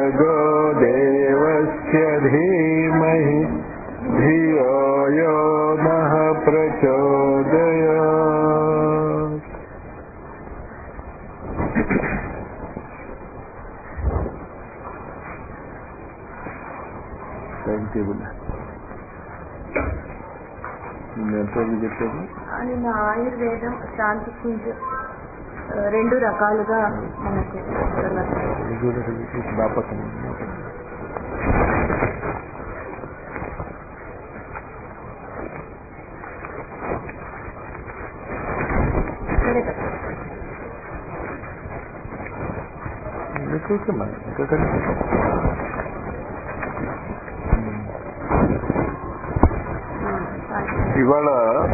भर्गो देवस्य धीमहि धियो यो नः प्रचोदयात् టైం టేబుల్ నేను ఎంతవరకు చెప్పాను ఆయన ఆయుర్వేదం శాంతి కుంజ ఆ, రెండు రకాలుగా మనకు బాపతం సరే కదా కూర్చోమ్మా ఇంకా కలిసి ఆ, సరే. ఇవాళ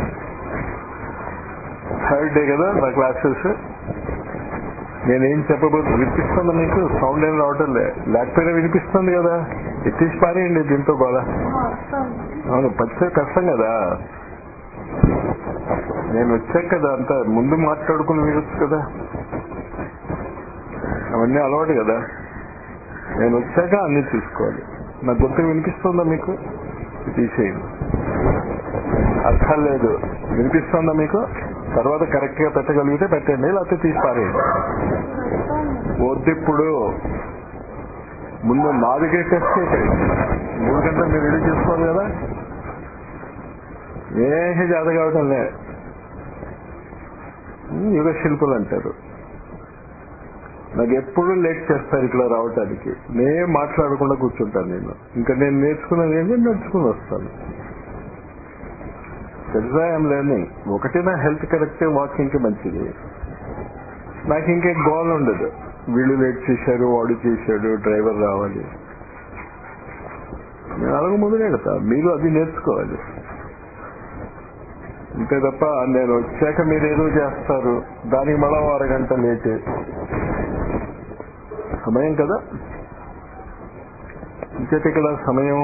థర్డ్ డే కదా నా క్లాసెస్ నేనేం చెప్పబోతు వినిపిస్తుందా మీకు సౌండ్ ఏం రావటం లే లేకపోయినా వినిపిస్తుంది కదా ఎత్తేసి పారేయండి దీంతో బాధ ఆ, వస్తాను. అవును పచ్చే కష్టం కదా నేను వచ్చాక కదా అంత ముందు మాట్లాడుకుని వినొచ్చు కదా అవన్నీ అలవాటు కదా నేను వచ్చాక అన్ని చూసుకోవాలి నా గొంతు వినిపిస్తుందా మీకు తీసేయండి అర్థం లేదు వినిపిస్తుందా మీకు తర్వాత కరెక్ట్ గా పెట్టగలిగితే పెట్టండి లేకపోతే తీసి పారేయండి వస్తాను. వద్దు ఇప్పుడు ముందు నాలుగే టెస్ట్ చేయండి మూడు గంటలు మీరు రెడీ చేసుకోవాలి కదా ఏమీ జాత కావటం లే యుగ శిల్పులు అంటారు నాకు ఎప్పుడు లేట్ చేస్తారు ఇక్కడ రావటానికి నేను మాట్లాడకుండా కూర్చుంటాను నేను ఇంకా నేను నేర్చుకున్నది ఏంటి నడుచుకుని వస్తాను తెలుసా ఐఎమ్ లెర్నింగ్ ఒకటి నా హెల్త్ కరెక్ట్ వాకింగ్ కి మంచిది నాకు ఇంకే గోల్ ఉండదు వీళ్ళు లేట్ చేశారు వాడు చేశాడు డ్రైవర్ రావాలి నేను అలాగ మొదలెడతా మీరు అది నేర్చుకోవాలి అంతే తప్ప నేను వచ్చాక మీరు ఏదో చేస్తారు దానికి మళ్ళా ఓ అరగంట లేట్ సమయం కదా ఇంకైతే ఇక్కడ సమయం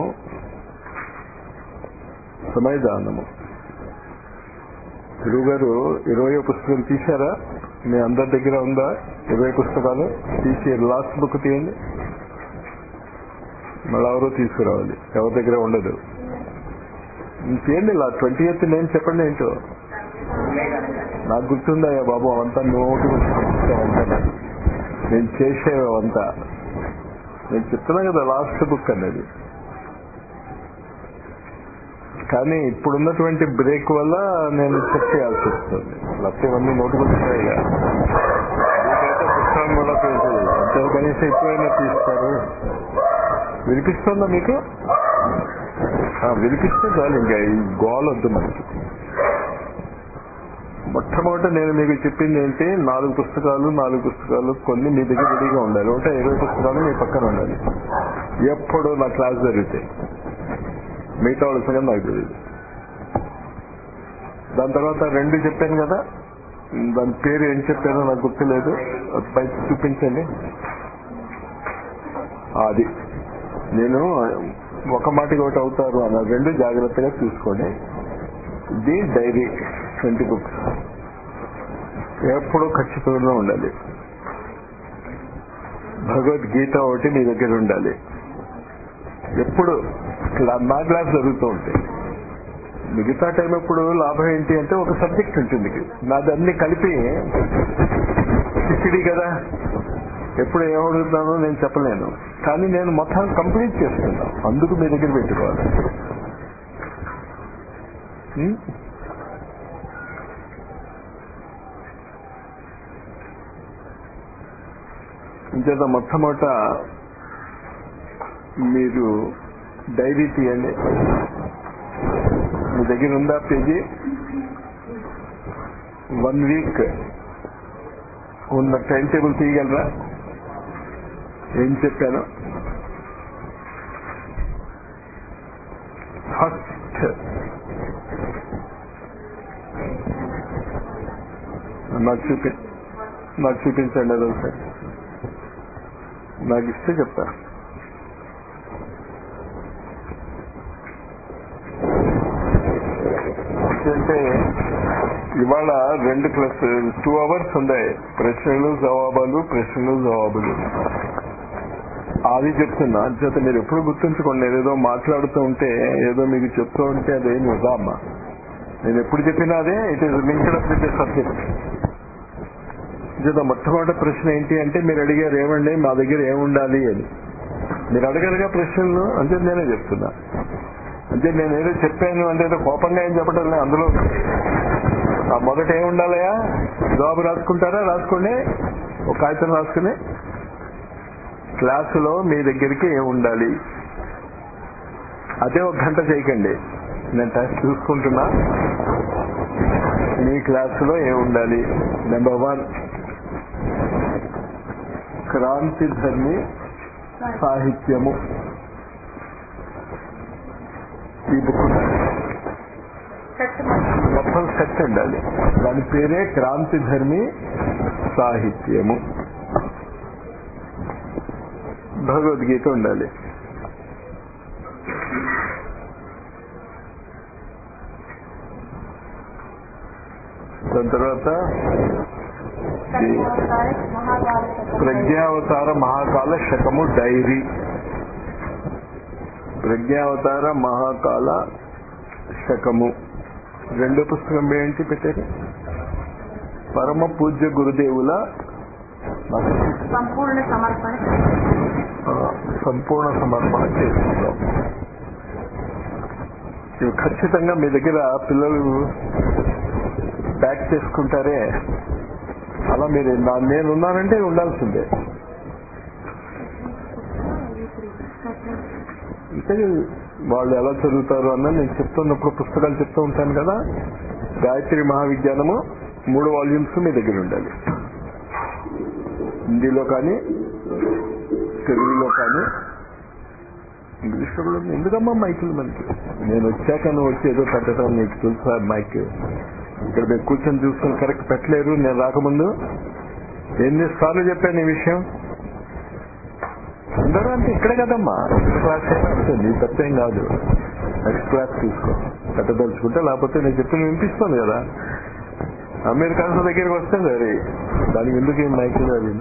సమయదానము గురువు గారు ఇరవై పుస్తకం తీశారా మీ అందరి దగ్గర ఉందా ఇరవై పుస్తకాలు తీసి లాస్ట్ బుక్ తీయండి మళ్ళీ ఎవరో తీసుకురావాలి ఎవరి దగ్గర ఉండదు తీయండి ఇలా ట్వంటీ ఎయిత్ నేను చెప్పండి ఏంటో నాకు గుర్తుందయ్యా బాబు అవంతా నోటు అవంతా నేను చేసేవంతా నేను చెప్తున్నా కదా లాస్ట్ బుక్ అన్నది కానీ ఇప్పుడున్నటువంటి బ్రేక్ వల్ల నేను చెక్ చేయాల్సి వస్తుంది లేకపోతే ఇవన్నీ నోటుకొచ్చాయి పుస్తకం కూడా పేజీ అంతే కనీసం ఎక్కువైనా తీస్తారు వినిపిస్తుందా మీకు ఆ, వినిపిస్తే చాలు ఇంకా ఈ గోల్ వద్దు మనకి మొట్టమొదట నేను మీకు చెప్పింది ఏంటి నాలుగు పుస్తకాలు నాలుగు పుస్తకాలు కొన్ని మీ దగ్గర రెడీగా ఉండాలి ఒకటే ఇరవై పుస్తకాలు మీ పక్కన ఉండాలి ఎప్పుడు నా క్లాస్ జరిగితే మిగతా వాళ్ళ సంగతి నాకు తెలియదు దాని తర్వాత రెండు చెప్పాను కదా దాని పేరు ఏం చెప్పానో నాకు గుర్తులేదు అది పైకి చూపించండి అది నేను ఒక మాటకి ఒకటి అవుతారు అన్న రెండు జాగ్రత్తగా చూసుకోండి ఇది డైరీ ట్వంటీ బుక్స్ ఎప్పుడూ ఖచ్చితంగా ఉండాలి భగవద్గీత ఒకటి మీ దగ్గర ఉండాలి ఎప్పుడు క్లా- నా క్లాస్ జరుగుతూ ఉంటాయి మిగతా టైం ఎప్పుడు లాభం ఏంటి అంటే ఒక సబ్జెక్ట్ ఉంటుంది నాది అన్ని కలిపి కిచిడి కదా ఎప్పుడు ఏమడుగుతానో నేను చెప్పలేను కానీ నేను మొత్తం కంప్లీట్ చేస్తున్నా అందుకు మీ దగ్గర పెట్టుకోవాలి ఉం? ఇంచేత మొట్టమొదట మీరు డైరీ తీయండి మీ దగ్గర ఉందా పేజీ వన్ వీక్ ఉన్న టైం టేబుల్ తీయగలరా ఏం చెప్పాను ఫస్ట్ నాకు చూపి నాకు చూపించండి అది ఒకసారి నాకు ఇస్తే చెప్తా అంటే ఇవాళ రెండు ప్లస్ టూ అవర్స్ ఉన్నాయి ప్రశ్నలు జవాబులు ప్రశ్నలు జవాబులు అది చెప్తున్నా చేత మీరు ఎప్పుడు గుర్తుంచుకోండి నేను ఏదో మాట్లాడుతూ ఉంటే ఏదో మీకు చెప్తూ ఉంటే అదే నిజామా నేను ఎప్పుడు చెప్పినా అదే it is linked up with subject చేత మొట్టమొదటి ప్రశ్న ఏంటి అంటే మీరు అడిగారు ఏమండి మా దగ్గర ఏముండాలి అని మీరు అడగరుగా ప్రశ్నలు అంటే నేనే చెప్తున్నా అంటే నేను ఏదో చెప్పాను అంటే ఏదో కోపంగా ఏం చెప్పడం లేదు అందులో ఆ మొదట ఏం ఉండాలయా జవాబు రాసుకుంటారా రాసుకోండి ఒక కాగితం రాసుకుని క్లాసులో మీ దగ్గరికి ఏం ఉండాలి అదే ఒక గంట చేయకండి నేను టెస్ట్ చూసుకుంటున్నా మీ క్లాసులో ఏం ఉండాలి నెంబర్ వన్ క్రాంతి ధర్మి సాహిత్యము ఈ బుక్ ఉండాలి సెట్ మొత్తం సెట్ ఉండాలి దాని పేరే క్రాంతి ధర్మి సాహిత్యము భగవద్గీత ఉండాలి దాని తర్వాత మహాభారత ప్రజ్ఞావతార మహాకాల శకము డైరీ ప్రజ్ఞావతార మహాకాల శకము రెండో పుస్తకం ఏంటి పెట్టారు పరమ పూజ్య గురుదేవుల సంపూర్ణ సమర్పణ ఆ, సంపూర్ణ సమర్పణ చేసుకుందాం ఇవి ఖచ్చితంగా మీ దగ్గర పిల్లలు బ్యాక్ చేసుకుంటారే అలా మీరు నా- నేనున్నానంటే ఉండాల్సిందే అంటే వాళ్ళు ఎలా చదువుతారు అన్న నేను చెప్తున్నప్పుడు పుస్తకాలు చెప్తూ ఉంటాను కదా గాయత్రి మహావిజ్ఞానము మూడు వాల్యూమ్స్ మీ దగ్గర ఉండాలి హిందీలో కానీ తెలుగులో కానీ ఇంగ్లీష్లో కూడా ఉంది. ఎందుకమ్మా మైకులు మనకి నేను వచ్చాక నువ్వు వచ్చి ఏదో పెట్టడం నీకు తెలుసా మైక్ ఇక్కడ మీరు కూర్చొని చూసుకొని కరెక్ట్ పెట్టలేరు నేను రాకముందు ఎన్ని సార్లు చెప్పాను ఈ విషయం అందరూ అంటే ఇక్కడే కదమ్మా నెక్స్ట్ క్లాస్ ఏమంటే నీ తప్పేం కాదు నెక్స్ట్ క్లాస్ తీసుకో పెట్టదలుచుకుంటే లేకపోతే నేను చెప్పిన వినిపిస్తుంది కదా అమెరికన్స్ దగ్గరికి వస్తే సరే దానికి ఎందుకు ఏం మైక్ అది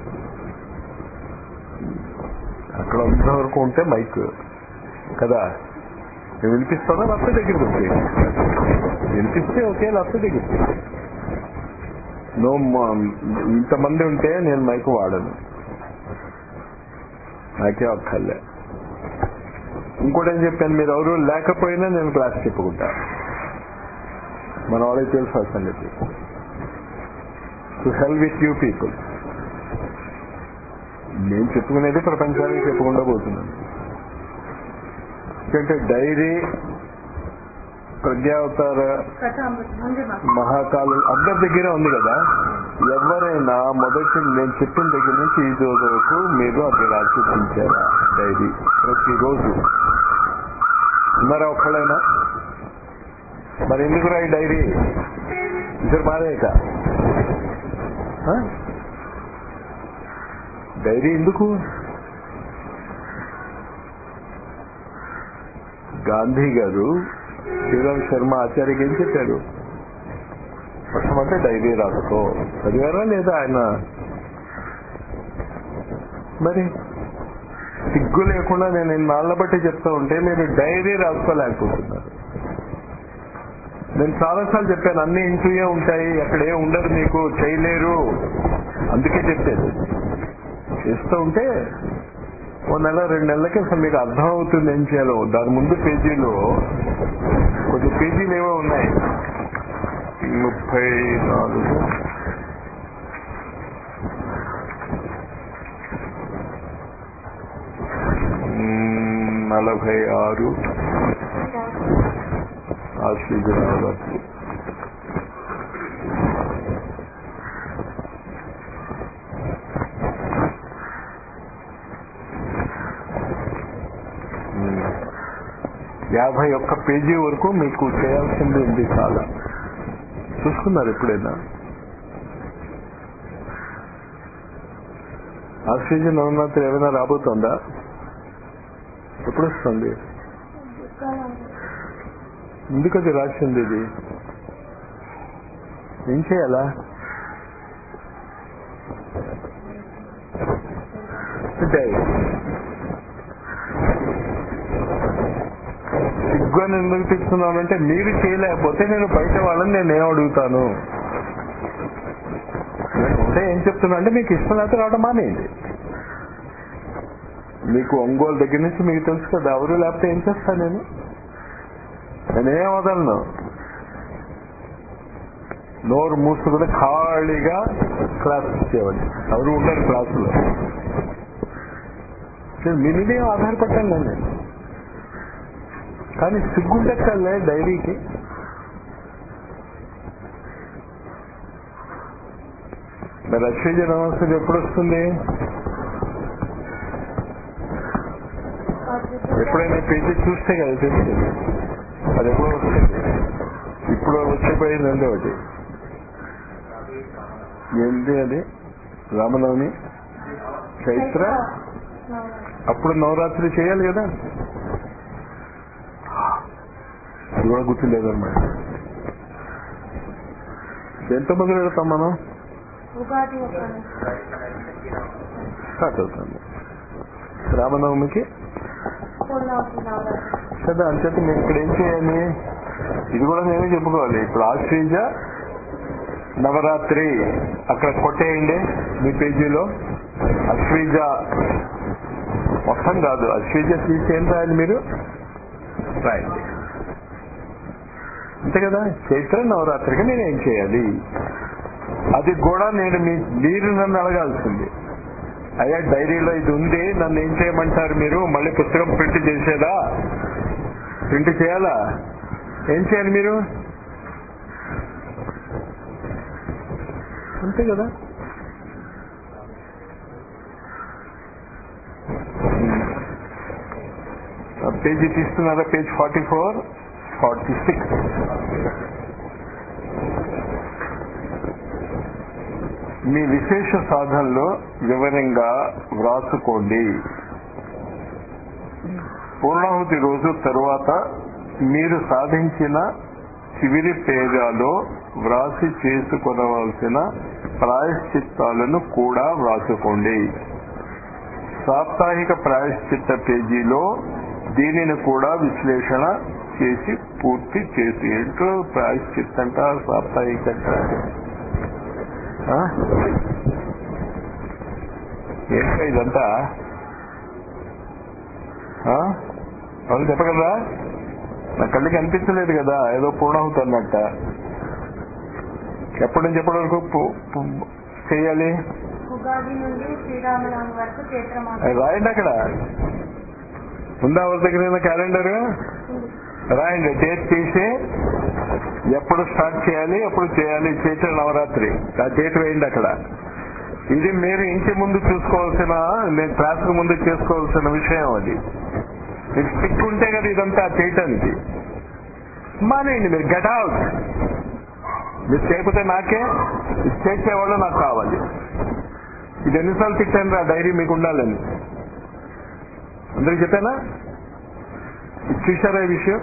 అక్కడ అంత వరకు ఉంటే మైక్ కదా నేను వినిపిస్తానా లేకపోతే దగ్గరికి వచ్చి వినిపిస్తే ఓకే లేకపోతే దగ్గరికి నో ఇంతమంది ఉంటే నేను మైక్ వాడను నాకే అక్కర్లే ఇంకోటి ఏం చెప్పాను మీరు ఎవరు లేకపోయినా నేను క్లాస్ చెప్పుకుంటా మన వాళ్ళకి తెలుసు ఆ సంగతి to hell with you people నేను చెప్పుకునేది ప్రపంచానికి చెప్పకుండా పోతున్నాను ఎందుకంటే డైరీ ప్రజ్ఞావతార కథామృతం ఉంది మాకు మహాకాలు అందరి దగ్గర ఉంది కదా ఎవరైనా మొదటి నేను చెప్పిన దగ్గర నుంచి ఈ రోజు వరకు మీరు అది రాసి ఉంచారా డైరీ ప్రతిరోజు ఉన్నారా ఒక్కళ్ళైనా మరి ఎందుకు రా ఈ డైరీ ఇద్దరు బాధేక డైరీ ఎందుకు గాంధీ గారు శ్రీరామ్ శర్మ ఆచార్యకి ఏం చెప్పారు మొట్టమొదటి డైరీ రాసుకో చదివారా లేదా ఆయన మరి సిగ్గు లేకుండా నేను ఇన్నాళ్ళ బట్టి చెప్తా ఉంటే మీరు డైరీ రాసుకోలేకపోతున్నారు నేను చాలాసార్లు చెప్పాను అన్ని ఇంటూయే ఉంటాయి అక్కడ ఏం ఉండదు మీకు చేయలేరు అందుకే చెప్పేది చేస్తూ ఉంటే ఓ నెల రెండు నెలలకి అసలు మీకు అర్థం అవుతుంది ఏం చేయాలో దాని ముందు పేజీలో కొద్ది పేజీలు ఏవో ఉన్నాయి ముప్పై నాలుగు మ్మ్, నలభై ఆరు ఆశ్చర్య నవరాత్రి మ్మ్. యాభై ఒక్క పేజీ వరకు మీకు చేయాల్సింది ఉంది చాలా చూసుకున్నారు ఎప్పుడైనా ఆక్సిజన్ నవరాత్రి ఏమైనా రాబోతుందా ఎప్పుడు వస్తుంది ఎందుకు అది రాసింది ఇది ఏం చేయాలా డైరీ సిగ్గు అని ఎందుకు తీస్తున్నానంటే మీరు చేయలేకపోతే నేను బయట వాళ్ళని నేను ఏం అడుగుతాను నేను ఉంటే ఏం చెప్తున్నా అంటే మీకు ఇష్టం లేకపోతే రావడం మానేయండి మీకు ఒంగోలు దగ్గర నుంచి మీకు తెలుసు కదా ఎవరు లేకపోతే ఏం చేస్తాను నేను నేనేం వదలను నోరు మూసుకుని ఖాళీగా క్లాస్ ఇచ్చేవాడిని ఎవరు ఉండరు క్లాసులో నేను మీ మీద ఏం ఆధారపడ్డాను నేను కానీ సిగ్గుంటే కల్లే డైరీకి మరి అశ్వజ నమస్కారం ఎప్పుడు వస్తుంది ఎప్పుడైనా పేజీ చూస్తే కదా తెలిసింది అది ఎప్పుడు వస్తుంది ఇప్పుడు వచ్చిపోయిందండి ఒకటి ఏంటి అది రామనవమి చైత్ర అప్పుడు నవరాత్రి చేయాలి కదా ఇది కూడా గుర్తులేదన్నమాట ఎంత మొదలు పెడతాం మనం ఉగాది ఒక స్టార్ట్ అవుతుంది రామనవమికి పూర్ణావతి నవరాత్రి కదా అంచేత మేము ఇక్కడ ఏం చేయాలి ఇది కూడా మేమే చెప్పుకోవాలి ఇప్పుడు ఆశ్రీజ నవరాత్రి అక్కడ కొట్టేయండి మీ పేజీలో అశ్వీజ మొత్తం కాదు అశ్వీజ తీసి ఏం రాయాలి మీరు రాయండి అంతే కదా చైత్ర నవరాత్రికి నేను ఏం చేయాలి అది కూడా నేను మీ మీరు నన్ను అడగాల్సింది అయ్యా డైరీలో ఇది ఉంది నన్ను ఏం చేయమంటారు మీరు మళ్ళీ పుస్తకం ప్రింట్ చేసేదా ప్రింట్ చేయాలా ఏం చేయాలి మీరు అంతే కదా ఆ పేజీ తీస్తున్నారా page forty four forty six మీ విశేష సాధనలో వివరంగా వ్రాసుకోండి పూర్ణాహుతి రోజు తరువాత మీరు సాధించిన చివరి పేజాలో వ్రాసి చేసుకొనవలసిన ప్రాయశ్చిత్తాలను కూడా వ్రాసుకోండి సాప్తాహిక ప్రాయశ్చిత్త పేజీలో దీనిని కూడా విశ్లేషణ చేసి పూర్తి చేసి ఏంటో ప్రాయశ్చిత్తంట సాప్తాహిక ఆ? ఏంటో ఇదంతా ఆ? ఎవరు చెప్పగలరా నా కళ్ళకి అనిపించలేదు కదా ఏదో పూర్ణాహుతి అన్నట్ట ఎప్పటి నుంచి ఎప్పటి వరకు పు- పు- చేయాలి ఉగాది నుండి శ్రీరామనవమి వరకు చైత్రమాసం అది రాయండి అక్కడ ఉందా ఎవరి దగ్గర క్యాలెండర్ రాయండి డేట్ తీసి ఎప్పుడు స్టార్ట్ చేయాలి ఎప్పుడు చేయాలి చైత్ర నవరాత్రి ఆ డేట్ వేయండి అక్కడ ఇది మీరు ఇంటి ముందు చూసుకోవాల్సిన నేను క్లాస్ ముందు చేసుకోవాల్సిన విషయం అది మీరు స్టిక్ ఉంటే కదా ఇదంతా చేయటానికి మానేయండి మీరు గెట్ అవుట్ మీరు చేయకపోతే నాకే ఇది చేసేవాళ్ళు నాకు కావాలి ఇది ఎన్నిసార్లు తిట్టాను ఆ డైరీ మీకు ఉండాలని అందరికి చెప్పానా ఇది చూశారా ఈ విషయం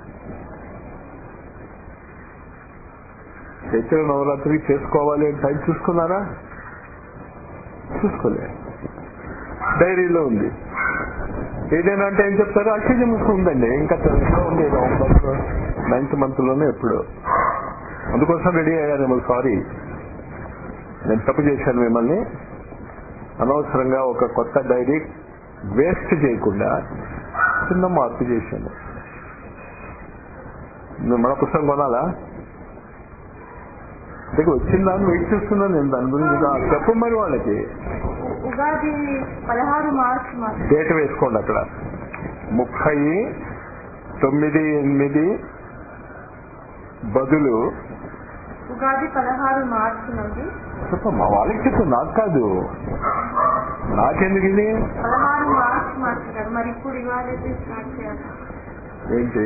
చైత్ర నవరాత్రి చేసుకోవాలి అని టైం చూసుకున్నారా చూసుకోలే డైరీలో ఉంది ఏదైనా అంటే ఏం చెప్తారు అక్షయం ఉందండి ఇంకా తెలుగులో ఉంది నవంబర్ నైన్త్ మంత్ లోనే ఎప్పుడు అందుకోసం రెడీ అయ్యాను సారీ నేను తప్పు చేశాను మిమ్మల్ని అనవసరంగా ఒక కొత్త డైరీ వేస్ట్ చేయకుండా చిన్న మార్పు చేశాను నువ్వు మన పుస్తకం కొనాలా దగ్గర వచ్చిందా అని వెయిట్ చేస్తున్నాను నేను దాని గురించి ఆ, చెప్పు మరి వాళ్ళకి ఉగాది పదహారు మార్చి మాసం డేట్ వేసుకోండి అక్కడ ముప్పై తొమ్మిది ఎనిమిది బదులు ఉగాది పదహారు మార్చి నుండి చెప్పు మా వాళ్ళకి చెప్పు నాకు కాదు నాకెందుకు ఇది పదహారు మార్చి మార్చి కదా మరి ఇప్పుడు ఉగాది అయితే స్టార్ట్ చేయాలి ఏంటి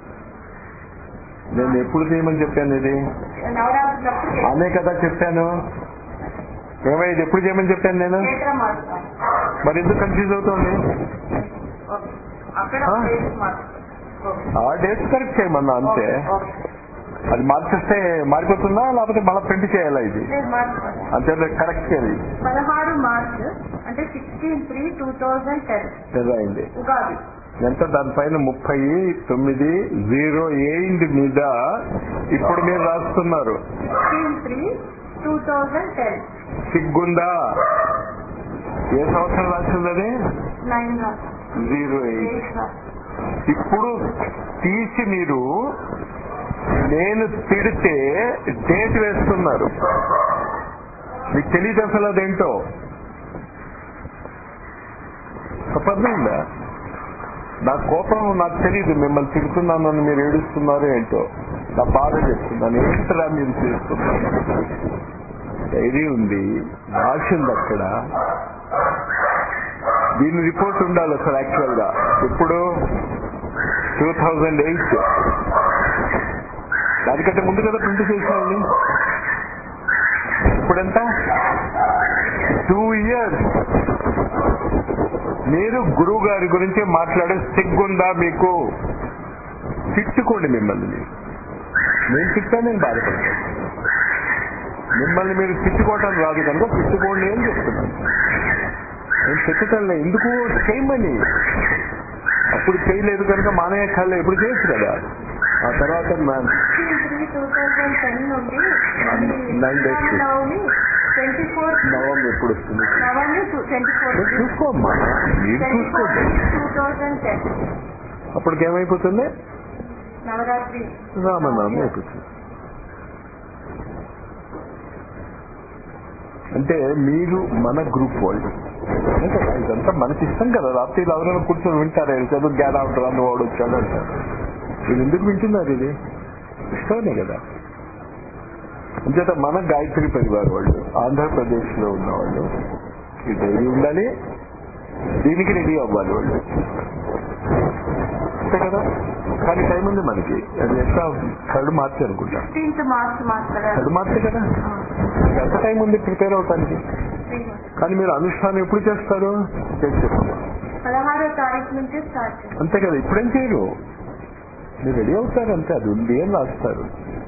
నేను ఎప్పుడు చేయమని చెప్పాను ఇది నవరాత్రులప్పుడు చైత్ర- అనే కదా చెప్పాను ఏమై ఇది ఎప్పుడు చేయమని చెప్పాను నేను చైత్ర మాసం మరి ఎందుకు కన్ఫ్యూజ్ అవుతుంది ఓకే. అక్కడ ఆ? డేట్ మార్చు. ఓకే. ఆ డేట్ కరెక్ట్ చేయమన్నా అంతే ఓకే. అది మార్చేస్తే మారిపోతుందా లేకపోతే మళ్ళీ ప్రింట్ చేయాలా ఇది లేదు మార్చుకోండి అంతే కరెక్ట్ చేయాలి పదహారు మార్చ్ అంటే sixteen three two thousand ten అయింది ఉగాది ఎంత దానిపైన ముప్పై తొమ్మిది జీరో ఎయిట్ మీద ఇప్పుడు మీరు రాస్తున్నారు sixteen three two thousand ten సిగ్గుందా ఏ సంవత్సరం రాసింది అది నైన్ రాసి జీరో ఎయిట్ ఎయిట్ రాసి ఇప్పుడు తీసి మీరు నేను తిడితే డేట్ వేస్తున్నారు మీకు తెలియదు అసలు అదేంటో తప్పదా నా కోపం నాకు తెలియదు మిమ్మల్ని తిడుతున్నాను అని మీరు ఏడుస్తున్నారు ఏంటో నా బాధ చెప్తున్నాను ఏంటరా మీరు చేస్తున్నారు డైరీ ఉంది రాసింది అక్కడ దీని రిపోర్ట్ ఉండాలి అసలు యాక్చువల్ గా ఇప్పుడు టూ థౌజండ్ ఎయిట్ దానికంటే ముందు కదా ప్రింట్ చేసేవాళ్ళు ఇప్పుడెంత టూ ఇయర్స్ మీరు గురువు గారి గురించి మాట్లాడే సిగ్గుందా మీకు తిట్టుకోండి మిమ్మల్ని మీరు నేను తిట్టా నేను బాధపడతాను మిమ్మల్ని మీరు తిట్టుకోవటం రాదు కనుక తిట్టుకోండి అని చెప్తున్నాను నేను తిట్టటంలే ఎందుకు చేయమని అప్పుడు చేయలేదు కనుక మానేయక్కర్లే ఎప్పుడు చేయొచ్చు కదా ఆ తర్వాత నా- sixteen three two thousand ten నుండి Nine days. Navami twenty four November ఎప్పుడు వస్తుంది నవమి ట్వంటీ ఫోర్ మీరు చూసుకోమ్మా మీరు ట్వంటీ ఫోర్ చూసుకోండి టూ థౌజండ్ టెన్ అప్పటికి ఏమైపోతుంది నవరాత్రి రామనామం అయిపోతుంది అంటే మీరు మన గ్రూప్ వాళ్ళు అంతే కదా, ఇదంతా మనకి ఇష్టం కదా రాత్రి ఎవరైనా కూర్చొని వింటారు చదువు గ్యాన్ అవుతారు అని వాడు వచ్చాడు అంటారు మీరు ఎందుకు వింటున్నారు ఇది ఇష్టమే కదా అంచేత మన గాయత్రి పరివార్ వాళ్ళు ఆంధ్రప్రదేశ్ లో ఉన్న వాళ్ళు ఈ డైరీ ఉండాలి దీనికి రెడీ అవ్వాలి వాళ్ళు అంతే కదా కానీ టైం ఉంది మనకి అది ఎట్లా థర్డ్ మార్చి అనుకుంటా ఫిఫ్టీన్త్ మార్చ్ మాత్రమే థర్డ్ మార్చి కదా ఎంత టైం ఉంది ప్రిపేర్ అవటానికి కానీ మీరు అనుష్ఠానం ఎప్పుడు చేస్తారు చేసి చెప్పండి పదహారో తారీఖు నుంచి స్టార్ట్ చేస్తాం అంతే కదా ఇప్పుడేం చేయరు మీరు రెడీ అవుతారు అంతే అది ఉంది అని రాస్తారు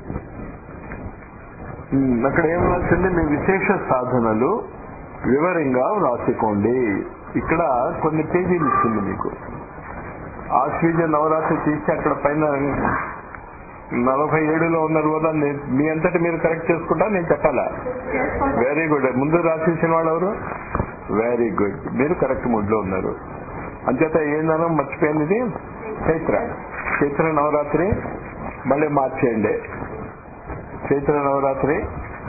ఉమ్, అక్కడ ఏం రాసింది మీ విశేష సాధనలు వివరంగా రాసుకోండి ఇక్కడ కొన్ని పేజీలు ఇస్తుంది మీకు ఆశ్వీజ నవరాత్రి తీసి అక్కడ పైన నలభై ఏడులో ఉన్నారు కదా నే- మీ అంతటి మీరు కరెక్ట్ చేసుకుంటా నేను చెప్పాలా చేసుకుంటాం వెరీ గుడ్ ముందు రాసేసిన వాళ్ళు ఎవరు వెరీ గుడ్ మీరు కరెక్ట్ మూడ్ లో ఉన్నారు అంచేత ఏందనం మర్చిపోయింది ఇది చైత్ర చైత్ర నవరాత్రి మళ్ళీ మార్చేయండి చైత్ర నవరాత్రి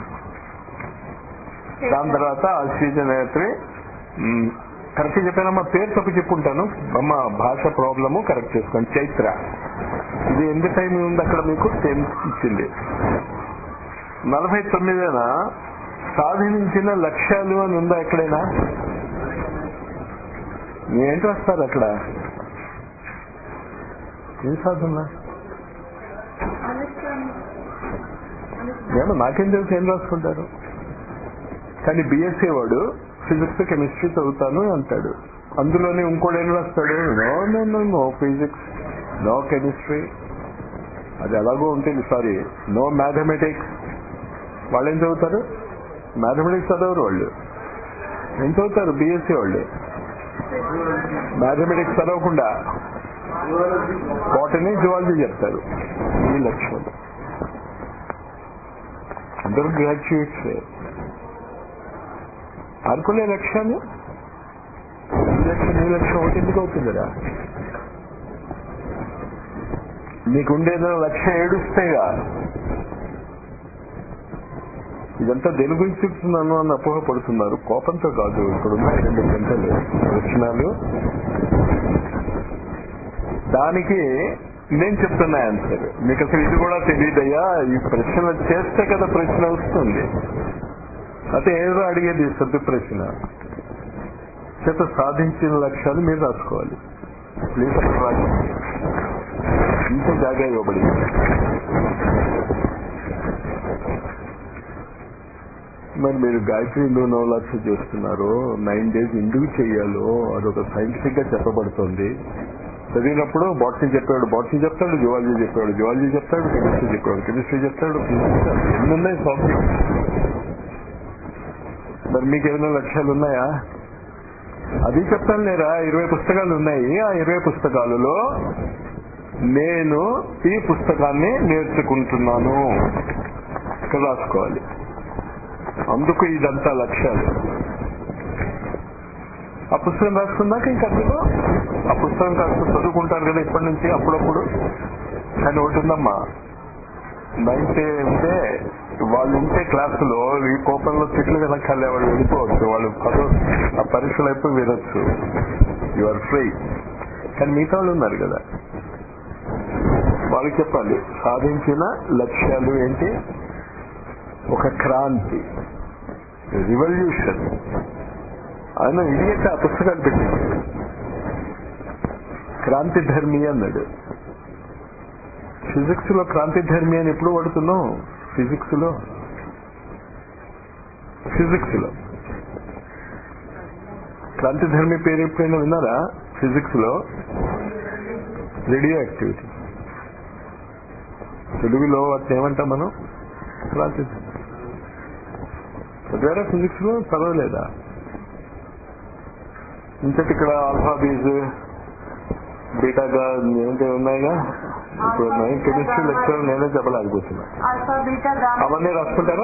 దాని తర్వాత ఆశ్వీజ నవరాత్రి మ్, కరెక్ట్ చెప్పానమ్మా పేరు తప్పు చెప్పుంటాను అమ్మ భాష ప్రాబ్లము కరెక్ట్ చేసుకోండి చైత్ర ఇది ఎంత టైం ఉంది అక్కడ మీకు టెన్ ఇచ్చింది నలభై తొమ్మిదిన సాధించిన లక్ష్యాలు అని ఉందా ఎక్కడైనా ఏంటి వస్తారు అక్కడ ఏం సాధన అనుష్ఠానం ఏమో నాకేం తెలుసు ఏం రాసుకుంటారు కానీ బిఎస్సీ వాడు ఫిజిక్స్ కెమిస్ట్రీ చదువుతాను అంటాడు అందులోనే ఇంకోటి ఏం రాస్తాడు no no no no physics no chemistry అది ఎలాగో ఉంటుంది సారీ నో మ్యాథమెటిక్స్ వాళ్ళు ఏం చదువుతారు మ్యాథమెటిక్స్ చదవరు వాళ్ళు ఏం చదువుతారు బిఎస్సీ వాళ్ళు మ్యాథమెటిక్స్ చదవకుండా బాటనీ జువాలజీ చెప్తారు ఈ లక్ష్యం అందరూ గ్రాడ్యుయేట్స్ అనుకునే లక్ష్యాన్ని ఈ లక్ష్యం ఈ లక్ష్యం ఒకటి ఎందుకు అవుతుందిరా నీకు ఉండేదో లక్ష్యం ఏడుస్తేగా ఇదంతా దేని గురించి చెప్తున్నాను అని అపోహపడుతున్నారు కోపంతో కాదు ఇక్కడ ఉన్నాయి రెండు గంటలు లక్షణాలు దానికి నేను చెప్తున్నా ఆన్సర్ మీకు అసలు ఇది కూడా తెలియదయ్యా ఈ ప్రశ్న చేస్తే కదా ప్రశ్న వస్తుంది అయితే ఏదో అడిగేది సద్దు ప్రశ్న చేత సాధించిన లక్ష్యాలు మీరు రాసుకోవాలి ప్లీజ్ అక్కడ రాసుకోండి ఇంత జాగా ఇవ్వబడింది మరి మీరు గాయత్రి ఎందుకు నవలాక్ష చేస్తున్నారు నైన్ డేస్ ఎందుకు చేయాలో అదొక సైంటిఫిక్ గా చెప్పబడుతుంది చదివినప్పుడు బాటనీ చెప్పాడు బాటనీ చెప్తాడు జువాలజీ చెప్పాడు జువాలజీ చెప్తాడు కెమిస్ట్రీ చెప్పాడు కెమిస్ట్రీ చెప్తాడు physics ఎన్ని ఉన్నాయి సబ్జెక్ట్ మరి మీకు ఏమైనా లక్ష్యాలు ఉన్నాయా అది చెప్తాను లేరా ఇరవై పుస్తకాలు ఉన్నాయి ఆ ఇరవై పుస్తకాలలో నేను ఈ పుస్తకాన్ని నేర్చుకుంటున్నాను ఇక్కడ రాసుకోవాలి అందుకు ఇదంతా లక్ష్యాలు ఆ పుస్తకం రాసుకున్నాక ఇంక అందులో ఆ పుస్తకం కాస్త చదువుకుంటారు కదా ఇప్పటి నుంచి అప్పుడప్పుడు కానీ ఒకటి ఉందమ్మా నైన్త్ ఉంటే వాళ్ళు ఉంటే క్లాసులో ఈ కోపంలో తిట్లు వెనకాలే వాళ్ళు వెళ్ళిపోవచ్చు వాళ్ళు చదువు ఆ పరీక్షలు అయిపోయి వినొచ్చు యు ఆర్ ఫ్రీ కానీ మిగతా వాళ్ళు ఉన్నారు కదా వాళ్ళకి చెప్పాలి సాధించిన లక్ష్యాలు ఏంటి ఒక క్రాంతి రివల్యూషన్ ఆయన ఇడియట్ ఆ పుస్తకాలు పెట్టింది క్రాంతి ధర్మి అన్నాడు ఫిజిక్స్ లో క్రాంతి ధర్మి అని ఎప్పుడు వాడుతున్నాం ఫిజిక్స్ లో ఫిజిక్స్ లో క్రాంతి ధర్మి పేరు ఎప్పుడైనా విన్నారా ఫిజిక్స్ లో రేడియో యాక్టివిటీ తెలుగులో వాటిని ఏమంటాం మనం క్రాంతి ధర్మి చదివారా ఫిజిక్స్ లో చదవలేదా ఇంతటి ఇక్కడ ఆల్ఫా బీజ్ బీటాగా ఏంటి ఉన్నాయిగా ఇప్పుడు ఉన్నాయి కెమిస్ట్రీ లెక్చర్ నేనే చెప్పలేకపోతున్నా ఆల్ఫా బీటా గామా అవన్నీ రాసుకుంటారా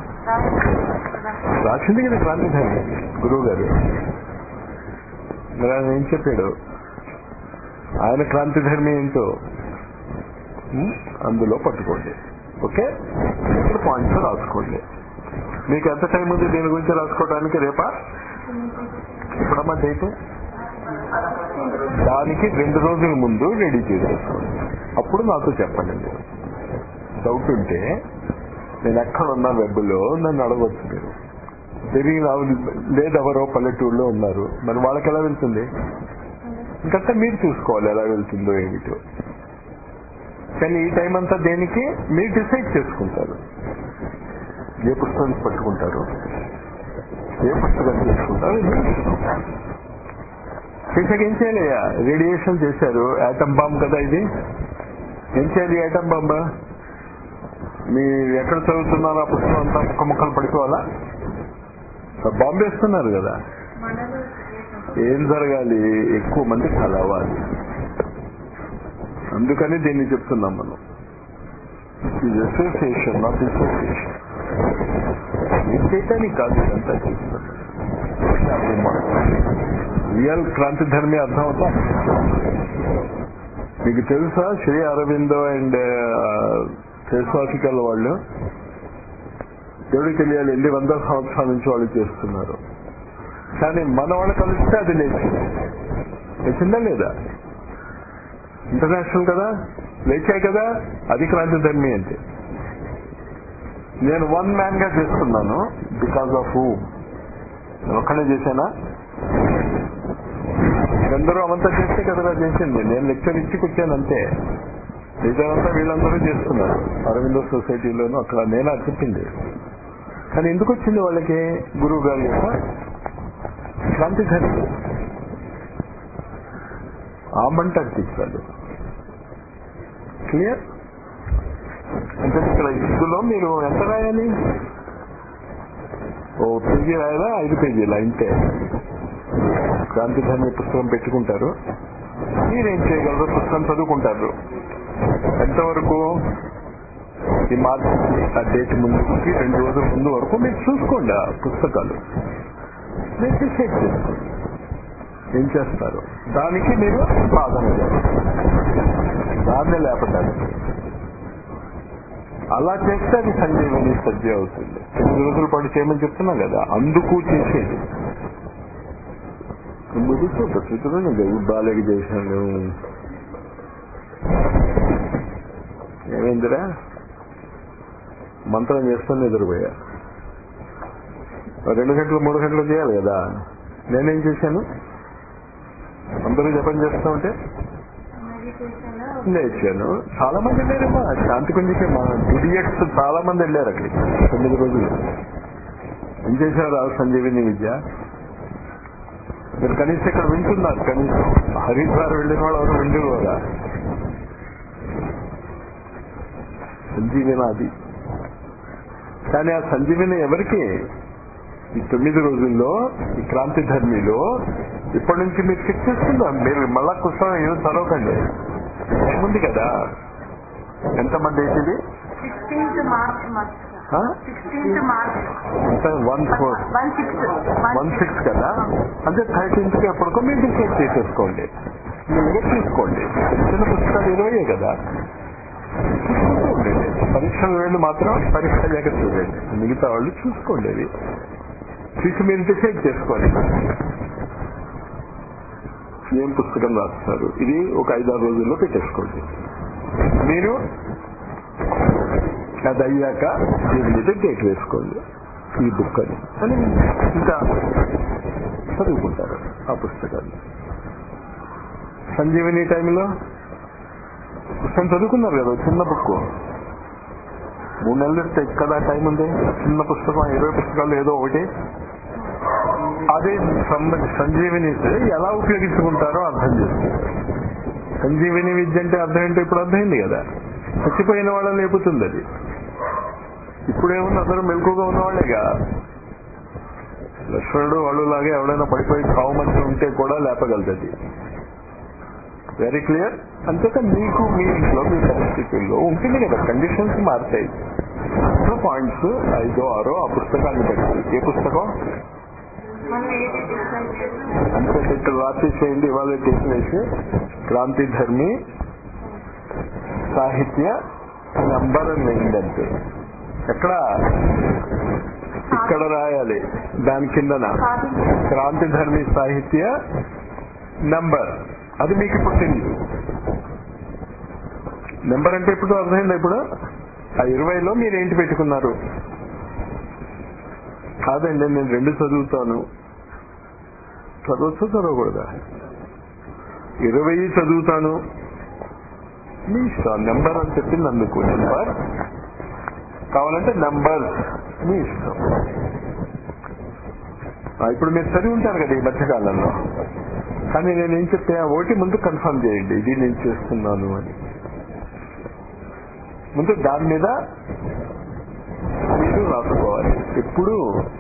రాసింది కదా క్రాంతి ధర్మి గురువు గారు మరి ఆయన ఏం చెప్పాడు ఆయన క్రాంతి ధర్మి ఏంటో ఉం? అందులో పట్టుకోండి ఓకే ఇప్పుడు పాయింట్స్ రాసుకోండి మీకు ఎంత టైం ఉంది దీని గురించి రాసుకోవడానికి రేపా ఇప్పుడమ్మా డేట్ దానికి రెండు రోజుల ముందు రెడీ చేసేసుకోండి అప్పుడు నాతో చెప్పండి మీరు డౌట్ ఉంటే నేను ఎక్కడ ఉన్నా వెబ్లో నన్ను అడగవచ్చు మీరు తెలియని లేదు ఎవరో పల్లెటూరులో ఉన్నారు మరి వాళ్ళకి ఎలా వెళ్తుంది ఇంకంతా మీరు చూసుకోవాలి ఎలా వెళ్తుందో ఏమిటో కానీ ఈ టైం అంతా దేనికి మీరు డిసైడ్ చేసుకుంటారు ఏ పుస్తకం పట్టుకుంటారు ఏ పుస్తకం తీసుకుంటారు ఇది మీ ఇష్టం. చేశాక ఏం చేయాలయ్యా రేడియేషన్ చేశారు యాటమ్ బాంబ్ కదా ఇది ఏం చేయాలి యాటమ్ బాంబ్ మీరు ఎక్కడ చదువుతున్నారో ఆ పుస్తకం అంతా ముక్క ముక్కలు పడిపోవాలా బాంబు వేస్తున్నారు కదా మనలో ఏం జరగాలి ఎక్కువ మంది కలవాలి అందుకని దీన్ని చెప్తున్నాం మనం ఇది అసోసియేషన్ నాట్ అసోసియేషన్ మీరు చేయటానికి కాదు ఇదంతా చేస్తున్నాం రియల్ క్రాంతి ధర్మి అర్థం అవుతా మీకు తెలుసా శ్రీ అరవిందో అండ్ ఫిలసాఫికల్ వాళ్ళు దేవుడికి తెలియాలి ఎన్ని వందల సంవత్సరాల నుంచి వాళ్ళు చేస్తున్నారు కానీ మన వాళ్ళు కలిస్తే అది లేచింది లేచిందా లేదా ఇంటర్నేషనల్ కదా లేచాయి కదా అది క్రాంతి ధర్మి అంటే నేను వన్ మ్యాన్ గా చేస్తున్నాను బికాస్ ఆఫ్ హూ నేను ఒక్కనే చేశానా అందరూ అవంతా చేస్తే కదరా చేసింది నేను లెక్చర్ ఇచ్చి కూర్చాను అంతే ఇదంతా వీళ్ళందరూ చేస్తున్నారు అరవిందో సొసైటీలోనూ అక్కడ నేను అది చెప్పింది కానీ ఎందుకు వచ్చింది వాళ్ళకి గురువు గారి యొక్క క్రాంతి ధర్మి ఆ మంట అంటించాలి క్లియర్ అంటే ఇక్కడ ఇందులో మీరు ఎంత రాయాలి ఓ పేజీ రాయాలా ఐదు పేజీలా ఇంతే క్రాంతి ధర్మి పుస్తకం పెట్టుకుంటారు మీరేం చేయగలరు పుస్తకం చదువుకుంటారు ఎంతవరకు ఈ మార్చి ఆ డేట్ ముందుకి రెండు రోజుల ముందు వరకు మీరు చూసుకోండి ఆ పుస్తకాలు మీరు డిసైడ్ చేసుకోండి ఏం చేస్తారు దానికి మీరు సాధన చేస్తారు దాన్ని లేపడానికి అలా చేస్తే అది సంజీవని సద్య అవుతుంది ఎనిమిది రోజుల పాటు చేయమని చెప్తున్నాం కదా అందుకు చేసేది ముందు చూస్తున్నాను బాలేక చేశాను ఏమైందిరా మంత్రం చేసుకొని నిద్రపోయా రెండు గంటలు మూడు గంటలు చేయాలి కదా నేనేం చేశాను అందరూ జపం చేస్తా ఉంటే మెడిటేషన్ లేచాను చాలా మంది వెళ్ళారమ్మా శాంతి కుంజికి మా డిడియట్స్ చాలా మంది వెళ్ళారు అక్కడికి తొమ్మిది రోజులు ఏం చేశారు ఆ సంజీవిని విద్య మీరు కనీసం ఇక్కడ వింటున్నారు కనీసం హరిద్వార్ వెళ్ళిన వాళ్ళు ఎవరు వింటున్నారా సంజీవిన అది కానీ ఆ సంజీవిని ఎవరికి ఈ తొమ్మిది రోజుల్లో ఈ క్రాంతి ధర్మిలో ఇప్పటి నుంచి మీరు చెక్ చేసుకుందాం మీరు మళ్ళా పుస్తకం ఏదో చదవకండి టైం ఉంది కదా ఎంతమంది ఏంటిది సిక్స్టీన్త్ మార్చ్ మాస్టర్ గారు సిక్స్టీన్త్ మార్చ్ అంటే one four one six one six కదా అంటే థర్టీన్త్ కి ఎప్పటికో మీరు డిసైడ్ చేసేసుకోండి మీరుగా తీసుకోండి చిన్న పుస్తకాలు ఇరవయే కదా చూసుకుంటూ ఉండండి పరీక్షలు వేళ్ళు మాత్రం పరీక్ష లేక చూడండి మిగతా వాళ్ళు చూసుకోండి అది చూసి మీరు డిసైడ్ చేసుకోండి ఏం పుస్తకం రాస్తున్నారు ఇది ఒక ఐదారు రోజుల్లో పెట్టేసుకోండి మీరు అది అయ్యాక దీని మీద డేట్ వేసుకోండి ఈ బుక్ అని అని ఇంకా చదువుకుంటారు ఆ పుస్తకాన్ని సంజీవని టైంలో పుస్తకం చదువుకున్నారు కదా చిన్న బుక్ మూడు నెలలు కదా టైం ఉంది చిన్న పుస్తకం ఇరవై పుస్తకాలు ఏదో ఒకటి అదే సంబ- సంజీవిని ఎలా ఉపయోగించుకుంటారో అర్థం చేసుకుంటారు సంజీవిని విద్య అంటే అర్థం ఏంటో ఇప్పుడు అర్థమైంది కదా చచ్చిపోయిన వాళ్ళని లేపుతుంది అది ఇప్పుడేముంది అందరూ మెలకుగా ఉన్నవాళ్ళేగా లక్ష్మణుడు వాళ్ళు లాగే ఎవడైనా పడిపోయి చావు మంచి ఉంటే కూడా లేపగలుగుతుంది వెరీ క్లియర్ అంతేకా మీకు మీ ఇంట్లో మీ పరిస్థితుల్లో ఉంటుంది కదా కండిషన్స్ మారుతాయి పాయింట్స్ ఐదో ఆరో ఆ పుస్తకాన్ని బట్టి ఏ పుస్తకం మనం ఏది డిసైడ్ చేస్తాం అంతే ఇక్కడ రాసి చేయండి ఇవాళ వేసి క్రాంతి ధర్మి సాహిత్య నంబర్ అని వేయండి ఎక్కడ ఇక్కడ రాయాలి దాని కిందన క్రాంతి ధర్మి సాహిత్య నంబర్ అది మీకు ఇప్పుడు తెలియదు నెంబర్ అంటే ఇప్పుడు అర్థమైందా ఇప్పుడు ఆ ఇరవైలో మీరు ఏంటి పెట్టుకున్నారు కాదండి నేను రెండు చదువుతాను చదవచ్చు చదవకూడదా ఇరవై చదువుతాను మీ ఇష్టం నెంబర్ అని చెప్పింది అందుకు నెంబర్ కావాలంటే నంబర్ మీ ఇష్టం ఆ, ఇప్పుడు మీరు చదివి ఉంటారు కదా ఈ మధ్యకాలంలో కానీ నేను ఏం చెప్తే ఆ ఒకటి ముందు కన్ఫర్మ్ చేయండి ఇది నేను చేస్తున్నాను అని ముందు దాని మీద మీరు రాసుకోవాలి ఎప్పుడు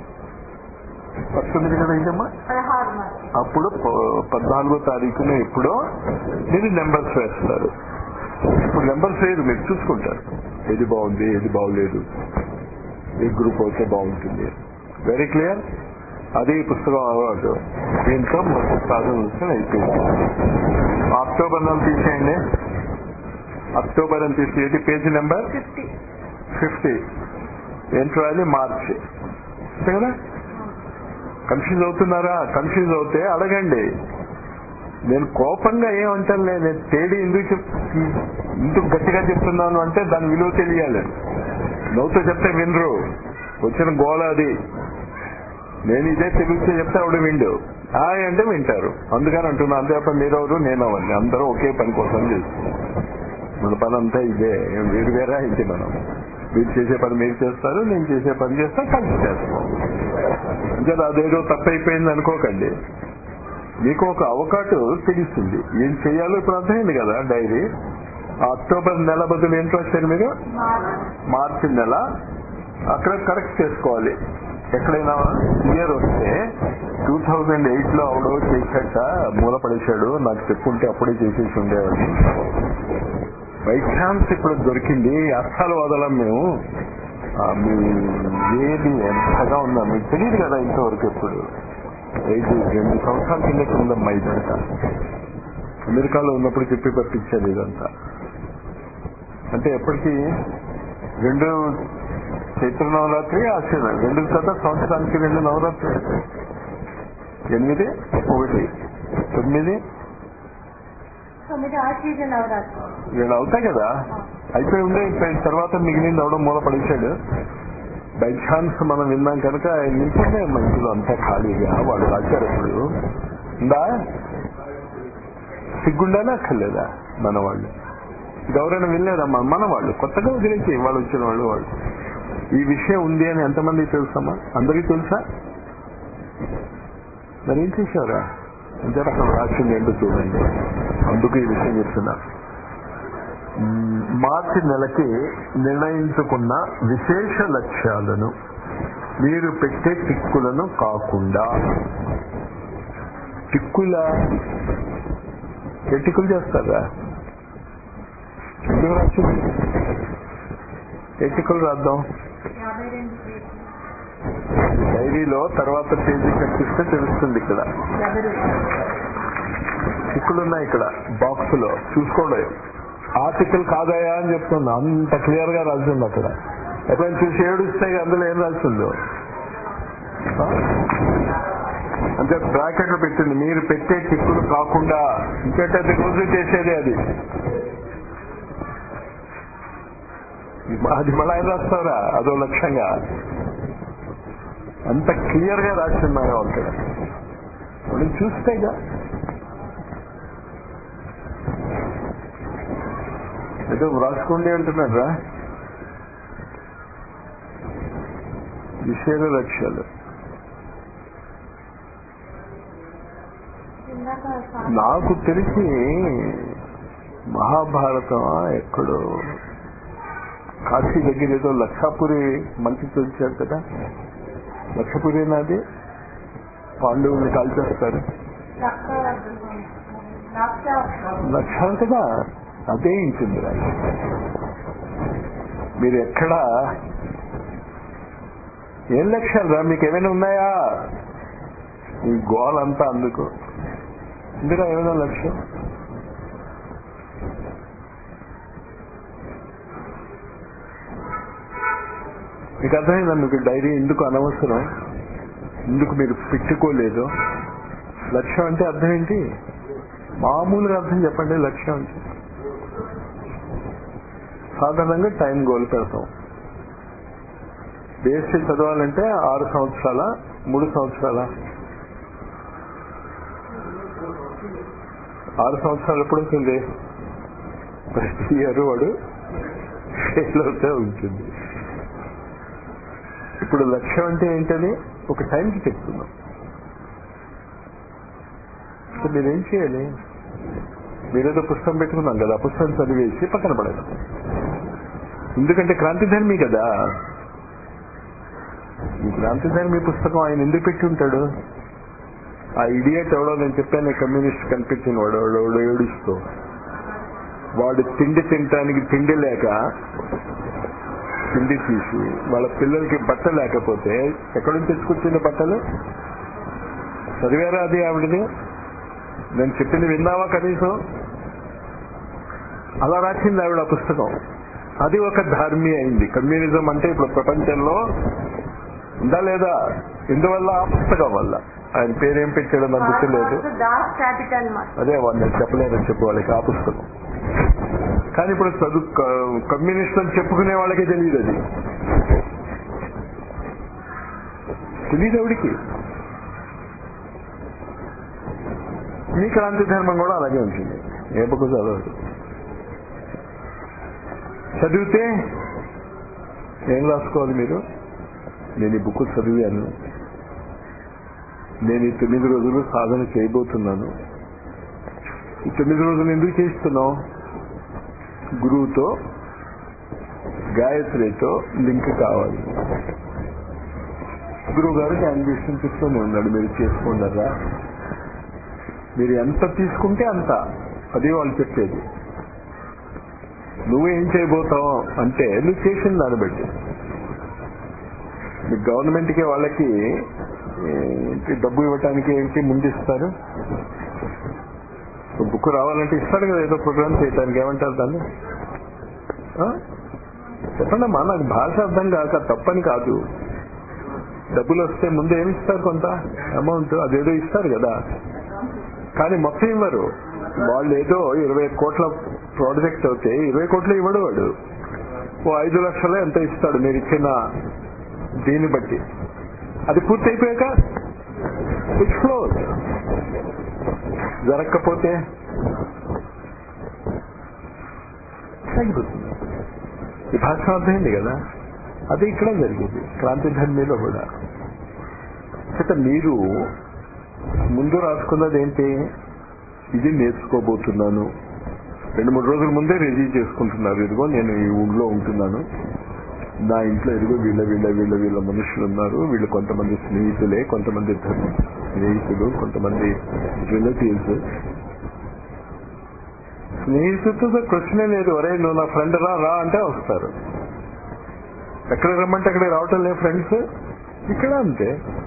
పంతొమ్మిది కదా ఏంటమ్మా పదహారు మార్చ్ అప్పుడు ప- పద్నాలుగో తారీఖున ఎప్పుడో మీరు నెంబర్స్ వేస్తారు ఇప్పుడు నెంబర్స్ వేయరు మీరు చూసుకుంటారు ఏది బాగుంది ఏది బాగోలేదు ఏ గ్రూప్ అయితే బాగుంటుంది వెరీ క్లియర్ అది ఈ పుస్తకం అవార్డు దీంతో మొత్తం సాధన అయిపోయింది అక్టోబర్ నెల తీసేయండి అక్టోబర్ అని తీసి ఏంటి పేజీ నెంబర్ ఫిఫ్టీ ఫిఫ్టీ ఏంటి రాయాలి మార్చ్ అంతే కదా కన్ఫ్యూజ్ అవుతున్నారా కన్ఫ్యూజ్ అవుతే అడగండి నేను కోపంగా ఏమంటాను నేను తేడి ఎందుకు చెప్ ఎందుకు గట్టిగా చెప్తున్నాను అంటే దాని విలువ తెలియాలి నవ్వుతో చెప్తే వినరు వచ్చిన గోల అది నేను ఇదే తెలుగుతో చెప్తే ఆవిడ విండు హాయ్ అంటే వింటారు అందుకని అంటున్నా అంతే తప్ప మీరెవరు నేను అవ్వండి అందరూ ఒకే పని కోసం చేస్తున్నారు మన పని అంతా ఇదే ఏం వేరు వేరా ఇంటి మనం మీరు చేసే పని మీరు చేస్తారు నేను చేసే పని చేస్తా కలిసి చేస్తాం ఇంకా అదేదో తప్పైపోయింది అనుకోకండి మీకు ఒక అవకాశం తెలుస్తుంది ఏం చేయాలో ఇప్పుడు అర్థమైంది కదా డైరీ ఆ అక్టోబర్ నెల బదులు ఏంటో వచ్చారు మీరు మార్చ్ మార్చి నెల అక్కడ కరెక్ట్ చేసుకోవాలి ఎక్కడైనా ఇయర్ వస్తే టూ థౌజండ్ ఎయిట్ లో అవడో చేశాక మూల పడేశాడు నాకు చెప్పుంటే అప్పుడే చేసేసి ఉండేవాడిని బై ఛాన్స్ ఇప్పుడు దొరికింది అస్సలు వదలం మేము ఆ, మీ ఏది ఎంతగా ఉందా మీకు తెలియదు కదా ఇంతవరకు ఎప్పుడు ఐదు రెండు సంవత్సరాల కిందట ఉందమ్మా ఇదంతా అమెరికాలో ఉన్నప్పుడు చెప్పి పంపించారు ఇదంతా అంటే ఎప్పటికీ రెండు చైత్ర నవరాత్రి ఆశ్చర్య రెండు కదా సంవత్సరానికి రెండు నవరాత్రి ఎనిమిది ఒకటి తొమ్మిది తొమ్మిది ఆశ్వీజ నవరాత్రి రెండు అవుతాయి కదా అయిపోయి ఉండే అయిపోయిన తర్వాత మిగిలింది అవడం మూల పడేశాడు బై ఛాన్స్ మనం విన్నాం కనుక నింపుండే మంచిలో అంతా ఖాళీగా వాడు రాశారు ఇప్పుడు ఉందా సిగ్గుండానే అక్కర్లేదా మన వాళ్ళు గౌరవం వినలేదమ్మా మన వాళ్ళు కొత్తగా వదిలేసి వాళ్ళు వచ్చిన వాళ్ళు వాళ్ళు ఈ విషయం ఉంది అని ఎంతమందికి తెలుసమ్మా అందరికీ తెలుసా మరి ఏం చేశారా అంటే అక్కడ రాసింది ఏంటో చూడండి అందుకు ఈ విషయం చెప్తున్నా మ్, మార్చి నెలకి నిర్ణయించుకున్న విశేష లక్ష్యాలను మీరు పెట్టే టిక్కులను కాకుండా టిక్కుల ఏ టిక్కులు చేస్తారా ఎందుకు రాసింది ఏ టిక్కులు రాద్దాం యాభై రెండు పేజీలు డైరీలో తర్వాత పేజీ కట్టిస్తే తెలుస్తుంది ఇక్కడ యాభై రెండు టిక్కులు ఉన్నాయి ఇక్కడ బాక్స్ లో చూసుకోండి ఆ టిక్కులు కాదయా అని చెప్తుంది అంత క్లియర్ గా రాసింది అక్కడ ఎప్పుడైనా చూసి ఏడుస్తే అందులో ఏం రాసిందో ఆ? అంటే బ్రాకెట్లు పెట్టింది మీరు పెట్టే టిక్కులు కాకుండా ఇంకంటే అది రోజు చేసేదే అది అది మళ్ళీ ఆయన రాస్తారా అదో లక్ష్యంగా అంత క్లియర్ గా రాస్తున్నాయో అక్కడ మనం చూస్తేగా ఏదో వ్రాసుకోండి అంటున్నారా విషయాలు లక్ష్యాలు ఇందాక సా- నాకు తెలిసి మహాభారతం ఎక్కడో కాశీ దగ్గర ఏదో లక్షాపురి మంచి తెలిసారు కదా లక్షపురి నాది పాండవుల్ని కాల్చేస్తారు లక్ష లక్ష లక్షలు కదా అదే ఉంటుంది మీరు ఎక్కడ ఏం లక్ష్యాలు రా మీకు ఏమైనా ఉన్నాయా ఈ గోలంతా అందుకు ఇందులో ఏమైనా లక్ష్యం మీకు అర్థమైందా మీకు డైరీ ఎందుకు అనవసరం ఎందుకు మీరు పెట్టుకోలేదు లక్ష్యం అంటే అర్థం ఏంటి మామూలుగా అర్థం చెప్పండి లక్ష్యం అంటే సాధారణంగా టైం గోల్ పెడతాం బేసిక్ చదవాలంటే ఆరు సంవత్సరాల మూడు సంవత్సరాల ఆరు సంవత్సరాలు ఎప్పుడు ఉంటుంది ప్రతి ఇయర్ వాడు ఫెయిల్ అవుతే ఉంటుంది ఇప్పుడు లక్ష్యం అంటే ఏంటని ఒక టైంకి చెప్తున్నాం సో మీరేం చేయాలి మీరేదో పుస్తకం పెట్టుకున్నాం కదా ఆ పుస్తకం చదివేసి పక్కన పడేది ఎందుకంటే క్రాంతిధర్మి కదా ఈ క్రాంతిధర్మి పుస్తకం ఆయన ఎందుకు పెట్టి ఉంటాడు ఆ ఇడియట్ ఎవడో నేను చెప్పాను కమ్యూనిస్ట్ కనిపించిన వాడు వాడు ఎవడో ఏడుస్తూ వాడు తిండి తినటానికి తిండి లేక తిండి తీసి వాళ్ళ పిల్లలకి బట్ట లేకపోతే ఎక్కడి నుంచి తెచ్చుకొచ్చింది బట్టలు చదివారా అది ఆవిడది నేను చెప్పింది విన్నావా కనీసం అలా రాసింది ఆవిడ ఆ పుస్తకం అది ఒక ధర్మి అయింది కమ్యూనిజం అంటే ఇప్పుడు ప్రపంచంలో ఉందా లేదా ఎందువల్ల ఆ పుస్తకం వల్ల ఆయన పేరేం పెట్టాడో నాకు గుర్తులేదు దాస్ క్యాపిటల్ మార్క్ అదే వాళ్ళు నేను చెప్పలేదని చెప్పు వాళ్ళకి ఆ పుస్తకం కానీ ఇప్పుడు చదువు క- కమ్యూనిస్ట్ అని చెప్పుకునే వాళ్ళకి తెలియదు అది తెలియదు ఎవడికి మీ క్రాంతి ధర్మం కూడా అలాగే ఉంటుంది ఏ బుక్ చదవదు చదివితే ఏం రాసుకోవాలి మీరు నేను ఈ బుక్ చదివాను నేను ఈ తొమ్మిది రోజులు సాధన చేయబోతున్నాను ఈ తొమ్మిది రోజులు ఎందుకు చేస్తున్నావు గురువుతో గాయత్రితో లింక్ కావాలి గురువు గారు జ్ఞానభీషం చెప్తూనే ఉన్నాడు మీరు చేసుకుంటారా మీరు ఎంత తీసుకుంటే అంత అది వాళ్ళు చెప్పేది నువ్వేం చేయబోతావు అంటే నువ్వు చేసిన దాన్ని బట్టి మీ గవర్నమెంట్కి వాళ్ళకి ఏంటి డబ్బు ఇవ్వటానికి ఏంటి ముందు ఇస్తారు బుక్ రావాలంటే ఇస్తాడు కదా ఏదో ప్రోగ్రామ్ చేయడానికి ఏమంటారు దాన్ని ఆ? చెప్పండి అమ్మా నాకు భాష అర్థం కాక తప్పని కాదు డబ్బులు వస్తే ముందు ఏమి ఇస్తారు కొంత అమౌంట్ అదేదో ఇస్తారు కదా కానీ మొత్తం ఇవ్వరు వాళ్ళు ఏదో ఇరవై కోట్ల ప్రాజెక్ట్ అవుతే ఇరవై కోట్లు ఇవ్వడు వాడు ఓ ఐదు లక్షలు ఎంత ఇస్తాడు మీరు ఇచ్చిన దీన్ని బట్టి అది పూర్తి అయిపోయాక ఇట్స్ క్లోజ్ జరగకపోతే తగ్గిపోతుంది ఈ భాష అర్థమైంది కదా అది ఇక్కడ జరిగింది క్రాంతి ధర్మీలో కూడా అయితే మీరు ముందు రాసుకున్నది ఏంటి ఇది నేర్చుకోబోతున్నాను రెండు మూడు రోజుల ముందే రెడీ చేసుకుంటున్నారు ఇదిగో నేను ఈ ఊళ్ళో ఉంటున్నాను నా ఇంట్లో ఎదుగు వీళ్ళ వీళ్ళ వీళ్ళ వీళ్ళ మనుషులు ఉన్నారు వీళ్ళు కొంతమంది స్నేహితులే కొంతమంది ధర్మ స్నేహితులు కొంతమంది రిలేటివ్స్ స్నేహితులతో క్వశ్చనే లేదు ఒరే నువ్వు నా ఫ్రెండ్ రా రా అంటే వస్తారు ఎక్కడ రమ్మంటే అక్కడ రావటం లేదు ఫ్రెండ్స్ ఇక్కడ అంతే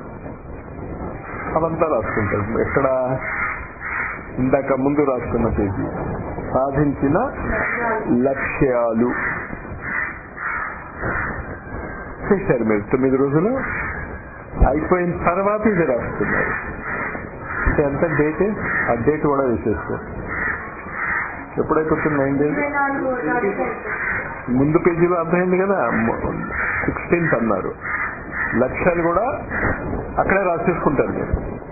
అవంతా రాసుకుంటారు ఎక్కడ ఇందాక ముందు రాసుకున్న పేజీ సాధించిన లక్ష్యాలు చేశారు మీరు తొమ్మిది రోజులు అయిపోయిన తర్వాత ఇది రాస్తున్నారు అంటే ఎంత డేట్ ఆ డేట్ కూడా వేసేస్తారు ఎప్పుడైపోతుంది నైన్ డేస్ ఇరవై నాలుగు తారీఖు అయిపోతుంది. ముందు పేజీలో అర్థమైంది కదా సిక్స్టీన్త్ అన్నారు లక్ష్యాలు కూడా అక్కడే రాసేసుకుంటారు మీరు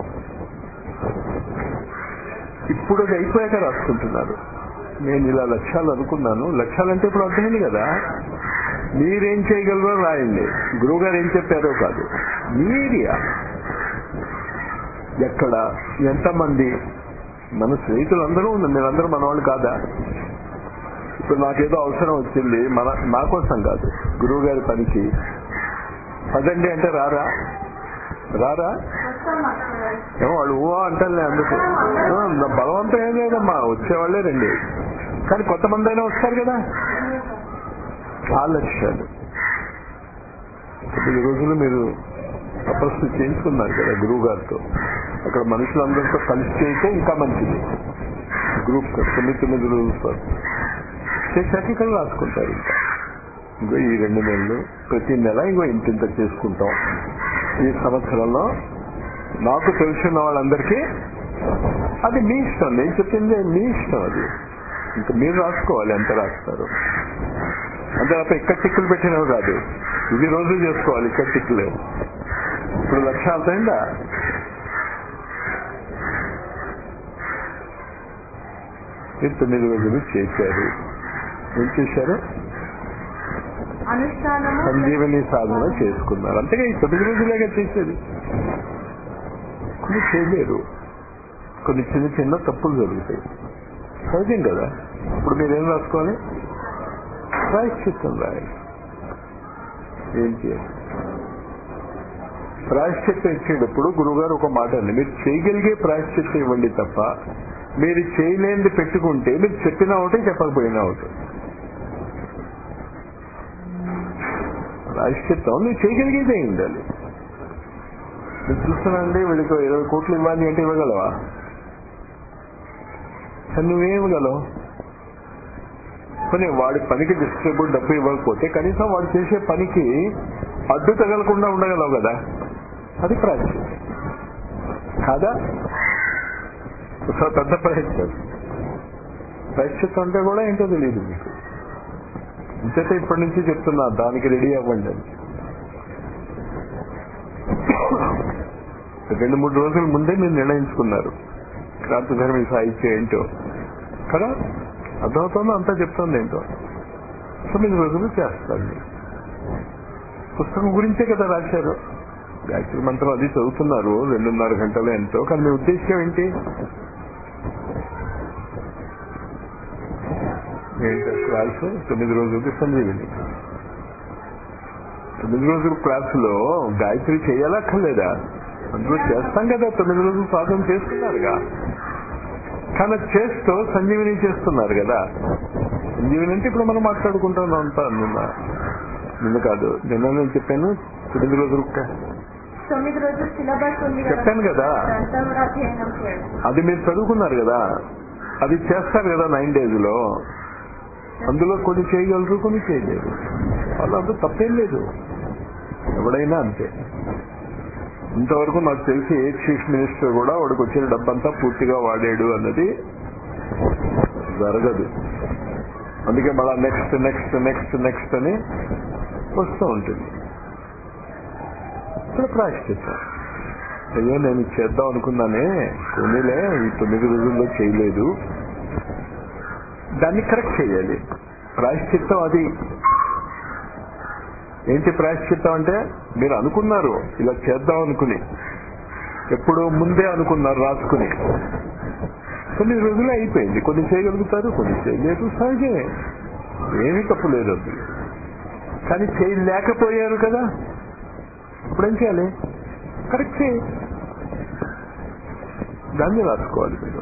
ఇప్పుడు అది అయిపోయాక రాసుకుంటున్నారు నేను ఇలా లక్ష్యాలు అనుకున్నాను లక్ష్యాలంటే ఇప్పుడు అర్థమైంది కదా మీరేం చేయగలరో రాయండి గురువు గారు ఏం చెప్పారో కాదు మీరియా ఎక్కడ ఎంతమంది మన స్నేహితులందరూ ఉన్నారు మీరందరూ మన వాళ్ళు కాదా ఇప్పుడు నాకేదో అవసరం వచ్చింది మన నా కోసం కాదు గురువు గారి పనికి పదండి అంటే రారా రారా వస్తాం అక్కడ ఏమో వాళ్ళు ఊహ అంటారులే అందుకు ఆ, నా బలవంతం ఏం లేదమ్మా వచ్చేవాళ్ళే రండి కానీ కొంతమంది అయినా వస్తారు కదా ఆ లక్ష్యాలు తొమ్మిది రోజులు మీరు తపస్సు చేయించుకున్నారు కదా గురువు గారితో అక్కడ మనుషులందరితో కలిసి చేయితే ఇంకా మంచిది గ్రూప్ తొమ్మిది తొమ్మిది రోజులతో చేశాక ఇక్కడ రాసుకుంటారు ఇంకా ఇంకో ఈ రెండు నెలలు ప్రతి నెల ఇంకో ఇంతింత చేసుకుంటాం ఈ సంవత్సరంలో నాకు తెలిసిన వాళ్ళందరికీ అది మీ ఇష్టం నేను చెప్పింది మీ ఇష్టం అది ఇంకా మీరు రాసుకోవాలి ఎంత రాస్తారు అంతే తప్ప ఇక్కడ టిక్కులు పెట్టినవి కాదు ఇది రోజు చేసుకోవాలి ఇక్కడ టిక్కులు ఇప్పుడు లక్ష అర్థమైందా మీరు తొమ్మిది రోజులు చేశారు ఏం చేశారు అనుష్ఠానము సంజీవని సాధన చేసుకున్నారు అంతేగా ఈ తొమ్మిది రోజులేగా చేసేది కొన్ని చేయలేరు కొన్ని చిన్న చిన్న తప్పులు జరుగుతాయి సహజం కదా ఇప్పుడు మీరేం రాసుకోవాలి ప్రాయశ్చిత్తం రాయాలి ఏం చేయాలి ప్రాయశ్చిత్తం ఇచ్చేటప్పుడు గురువుగారు ఒక మాట అండి మీరు చేయగలిగే ప్రాయశ్చిత్తం ఇవ్వండి తప్ప మీరు చేయలేనిది పెట్టుకుంటే మీరు చెప్పినా ఒకటి చెప్పకపోయినా ఒకటి ప్రాయశ్చిత్తం నువ్వు చేయగలిగేదే ఉండాలి నేను చూస్తున్నానండి వీళ్ళకి ఇరవై కోట్లు ఇవ్వాలి అంటే ఇవ్వగలవా కానీ నువ్వేం ఇవ్వగలవు కానీ వాడి పనికి డిస్ట్రిబ్యూట్ డబ్బు ఇవ్వకపోతే కనీసం వాడు చేసే పనికి అడ్డు తగలకుండా ఉండగలవు కదా అది ప్రాయశ్చిత్తం కాదా సో పెద్ద ప్రయత్నం ప్రాయశ్చిత్తం అంటే కూడా ఏంటో తెలియదు మీకు ఇంతైతే ఇప్పటి నుంచి చెప్తున్నా దానికి రెడీ అవ్వండి అని రెండు మూడు రోజుల ముందే మీరు నిర్ణయించుకున్నారు క్రాంతిధర్మి సాహిత్యం ఏంటో కదా అర్థమవుతుందో అంతా చెప్తుంది ఏంటో తొమ్మిది రోజులు చేస్తారు మీరు. పుస్తకం గురించే కదా రాశారు గాయత్రి మంత్రం అది చదువుతున్నారు రెండున్నర గంటలు ఎంతో కానీ మీ ఉద్దేశం ఏంటి ఏంటో క్లాస్ తొమ్మిది రోజులకి సంజీవిని తొమ్మిది రోజుల క్లాసులో గాయత్రి చేయాలక్కర్లేదా అందులో చేస్తాం కదా తొమ్మిది రోజులు సాధన చేస్తున్నారుగా కానీ అది చేస్తూ సంజీవిని చేస్తున్నారు కదా సంజీవిని అంటే ఇప్పుడు మనం మాట్లాడుకుంటున్నాం అంతా నిన్న నిన్న కాదు నిన్న నేను చెప్పాను తొమ్మిది రోజులు క- తొమ్మిది రోజులు సిలబస్ ఉంది చెప్పాను కదా. అదంతా కూడా అధ్యయనం చేయాలి అది మీరు చదువుకున్నారు కదా అది చేస్తారు కదా నైన్ డేస్ లో అందులో కొన్ని చేయగలరు కొన్ని చేయలేరు వాళ్ళంతా తప్పేం లేదు ఎవడైనా అంతే ఇంతవరకు నాకు తెలిసి ఏ చీఫ్ మినిస్టర్ కూడా వాడికి వచ్చిన డబ్బంతా పూర్తిగా వాడాడు అన్నది జరగదు అందుకే మళ్ళా నెక్స్ట్ నెక్స్ట్ నెక్స్ట్ నెక్స్ట్ అని వస్తూ ఉంటుంది ఇక్కడ ప్రాయశ్చిత్తం అయ్యో నేను ఇది చేద్దాం అనుకున్నానే కొనిలే ఈ తొమ్మిది రోజుల్లో చేయలేదు దాన్ని కరెక్ట్ చేయాలి ప్రాయశ్చిత్తం అది ఏంటి ప్రాయశ్చిత్తం అంటే మీరు అనుకున్నారు ఇలా చేద్దాం అనుకుని ఎప్పుడు ముందే అనుకున్నారు రాసుకుని కొన్ని రోజులు అయిపోయింది కొన్ని చేయగలుగుతారు కొన్ని చేయలేదు సహజమే ఏమీ తప్పు లేదు అందులో కానీ చేయలేకపోయారు కదా ఇప్పుడేం చేయాలి కరెక్ట్ చేయి దాన్ని రాసుకోవాలి మీరు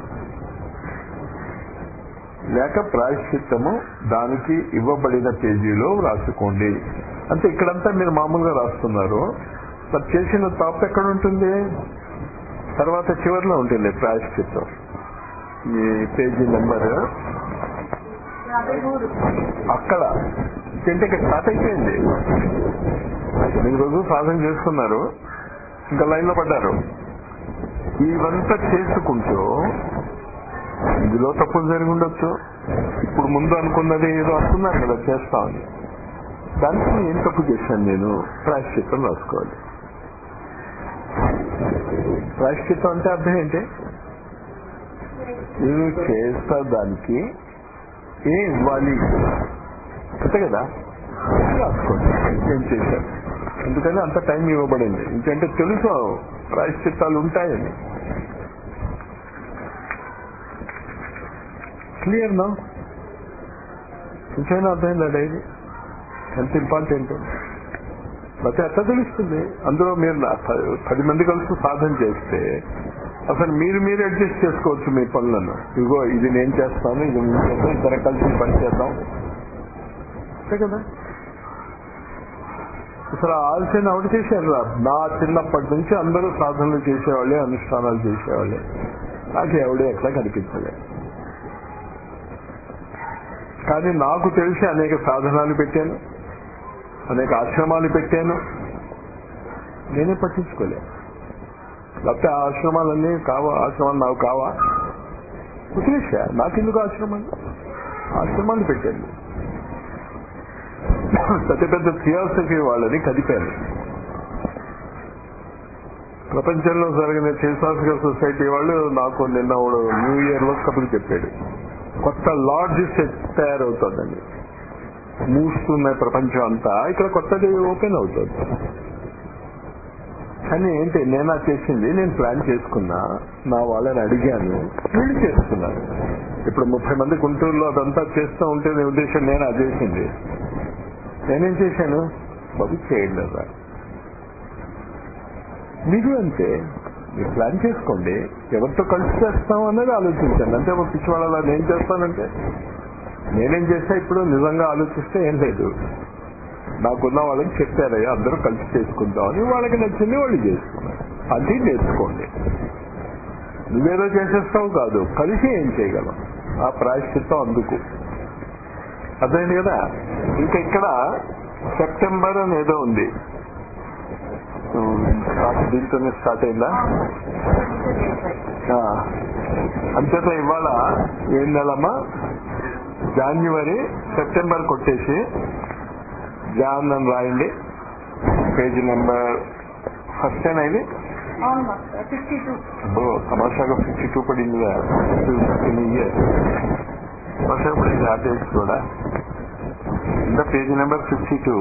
లేక ప్రాయశ్చిత్తము దానికి ఇవ్వబడిన పేజీలో రాసుకోండి అంటే ఇక్కడంతా మీరు మామూలుగా రాస్తున్నారు మరి చేసిన టాప్ ఎక్కడ ఉంటుంది తర్వాత చివరిలో ఉంటుంది ప్రాయశ్చిత్తం ఈ పేజీ నెంబర్ యాభై మూడు అక్కడ అంటే ఇక్కడ స్టార్ట్ అయిపోయింది ఎనిమిది రోజులు సాధన చేసుకున్నారు ఇంకా లైన్ లో పడ్డారు ఇవంతా చేసుకుంటూ ఇందులో తప్పులు జరిగి ఉండొచ్చు ఇప్పుడు ముందు అనుకున్నది ఏదో అనుకున్నారు కదా చేస్తామని దానికి ఏం తప్పు చేశాను నేను ప్రాయశ్చిత్తం రాసుకోవాలి ప్రాయశ్చిత్తం అంటే అర్థం ఏంటి నేను చేస్తా దానికి ఏం ఇవ్వాలి అంతే కదా రాసుకోండి ఏం చేశాను అందుకని అంత టైం ఇవ్వబడింది ఎందుకంటే తెలుసు ప్రాయశ్చిత్తాలు ఉంటాయని క్లియర్ నా ఇంకైనా అర్థమైందా డైరీ ఎంత ఇంపార్టెంట్ అయితే ఎట్లా తెలుస్తుంది అందులో మీరు నా- ప- పది మంది కలిసి సాధన చేస్తే అసలు మీరు మీరు అడ్జస్ట్ చేసుకోవచ్చు మీ పనులను ఇదిగో ఇది నేను చేస్తాను ఇది నేను చేస్తాను ఇద్దరు కలిసి పని చేద్దాం అంతే కదా అసలు ఆ ఆలోచన ఒకటి చేశారు రా నా చిన్నప్పటి నుంచి అందరూ సాధనలు చేసేవాళ్ళే అనుష్ఠానాలు చేసేవాళ్ళే నాకు ఎవడే ఎట్లా కనిపించలే కానీ నాకు తెలిసి అనేక సాధనాలు పెట్టాను అనేక ఆశ్రమాలు పెట్టాను నేనే పట్టించుకోలే లేకపోతే ఆ ఆశ్రమాలన్నీ కావా ఆశ్రమాలు నాకు కావా వదిలేసా నాకెందుకు ఆశ్రమాలు ఆశ్రమాలు పెట్టాను పెద్ద పెద్ద థియాసఫీ వాళ్ళని కదిపాను ప్రపంచంలో జరిగిన థియోసాఫికల్ సొసైటీ వాళ్ళు నాకు నిన్న ఒకడు న్యూ ఇయర్ లో కబురు చెప్పాడు కొత్త లాడ్జ్ సెట్ తయారవుతుందండి మూస్తున్న ప్రపంచం అంతా ఇక్కడ కొత్తది ఓపెన్ అవుతుంది కానీ ఏంటి నేను అది చేసింది నేను ప్లాన్ చేసుకున్నా నా వాళ్ళని అడిగాను వీళ్ళు చేసుకున్నారు ఇప్పుడు ముప్పై మంది గుంటూరులో అదంతా చేస్తూ ఉంటే నీ ఉద్దేశం నేను అది చేసింది నేనేం చేశాను బాబు చేయండి కదా మీరు అంతే మీరు ప్లాన్ చేసుకోండి ఎవరితో కలిసి చేస్తాం అన్నది ఆలోచించండి అంతే ఒక పిచ్చి వాళ్ళ నేను చేస్తానంటే నేనేం చేస్తా ఇప్పుడు నిజంగా ఆలోచిస్తే ఏం లేదు నాకున్న వాళ్ళకి చెప్పారయ్యా అందరూ కలిసి చేసుకుందామని వాళ్ళకి నచ్చింది వాళ్ళు చేసుకున్నారు అది నేర్చుకోండి నువ్వేదో చేసేస్తావు కాదు కలిసి ఏం చేయగలం ఆ ప్రాయశ్చిత్తం అందుకు అర్థమైంది కదా ఇంకా ఇక్కడ సెప్టెంబర్ అని ఏదో ఉంది స్టార్ట్ దీంతోనే స్టార్ట్ అయిందా ఆ. అంచేత ఇవాళ ఏం నెలమ్మా జాన్యువరి సెప్టెంబర్ కొట్టేసి జాన్ అని రాయండి పేజీ నెంబర్ ఫస్ట్ ఇది అవును మాస్టర్ ఫిఫ్టీ టూ ఓ తమాషాగా ఫిఫ్టీ టూ పడింది ఇయర్ తమాషాగా పడింది ఆ పేజ్ కూడా ఇంకా పేజీ number fifty two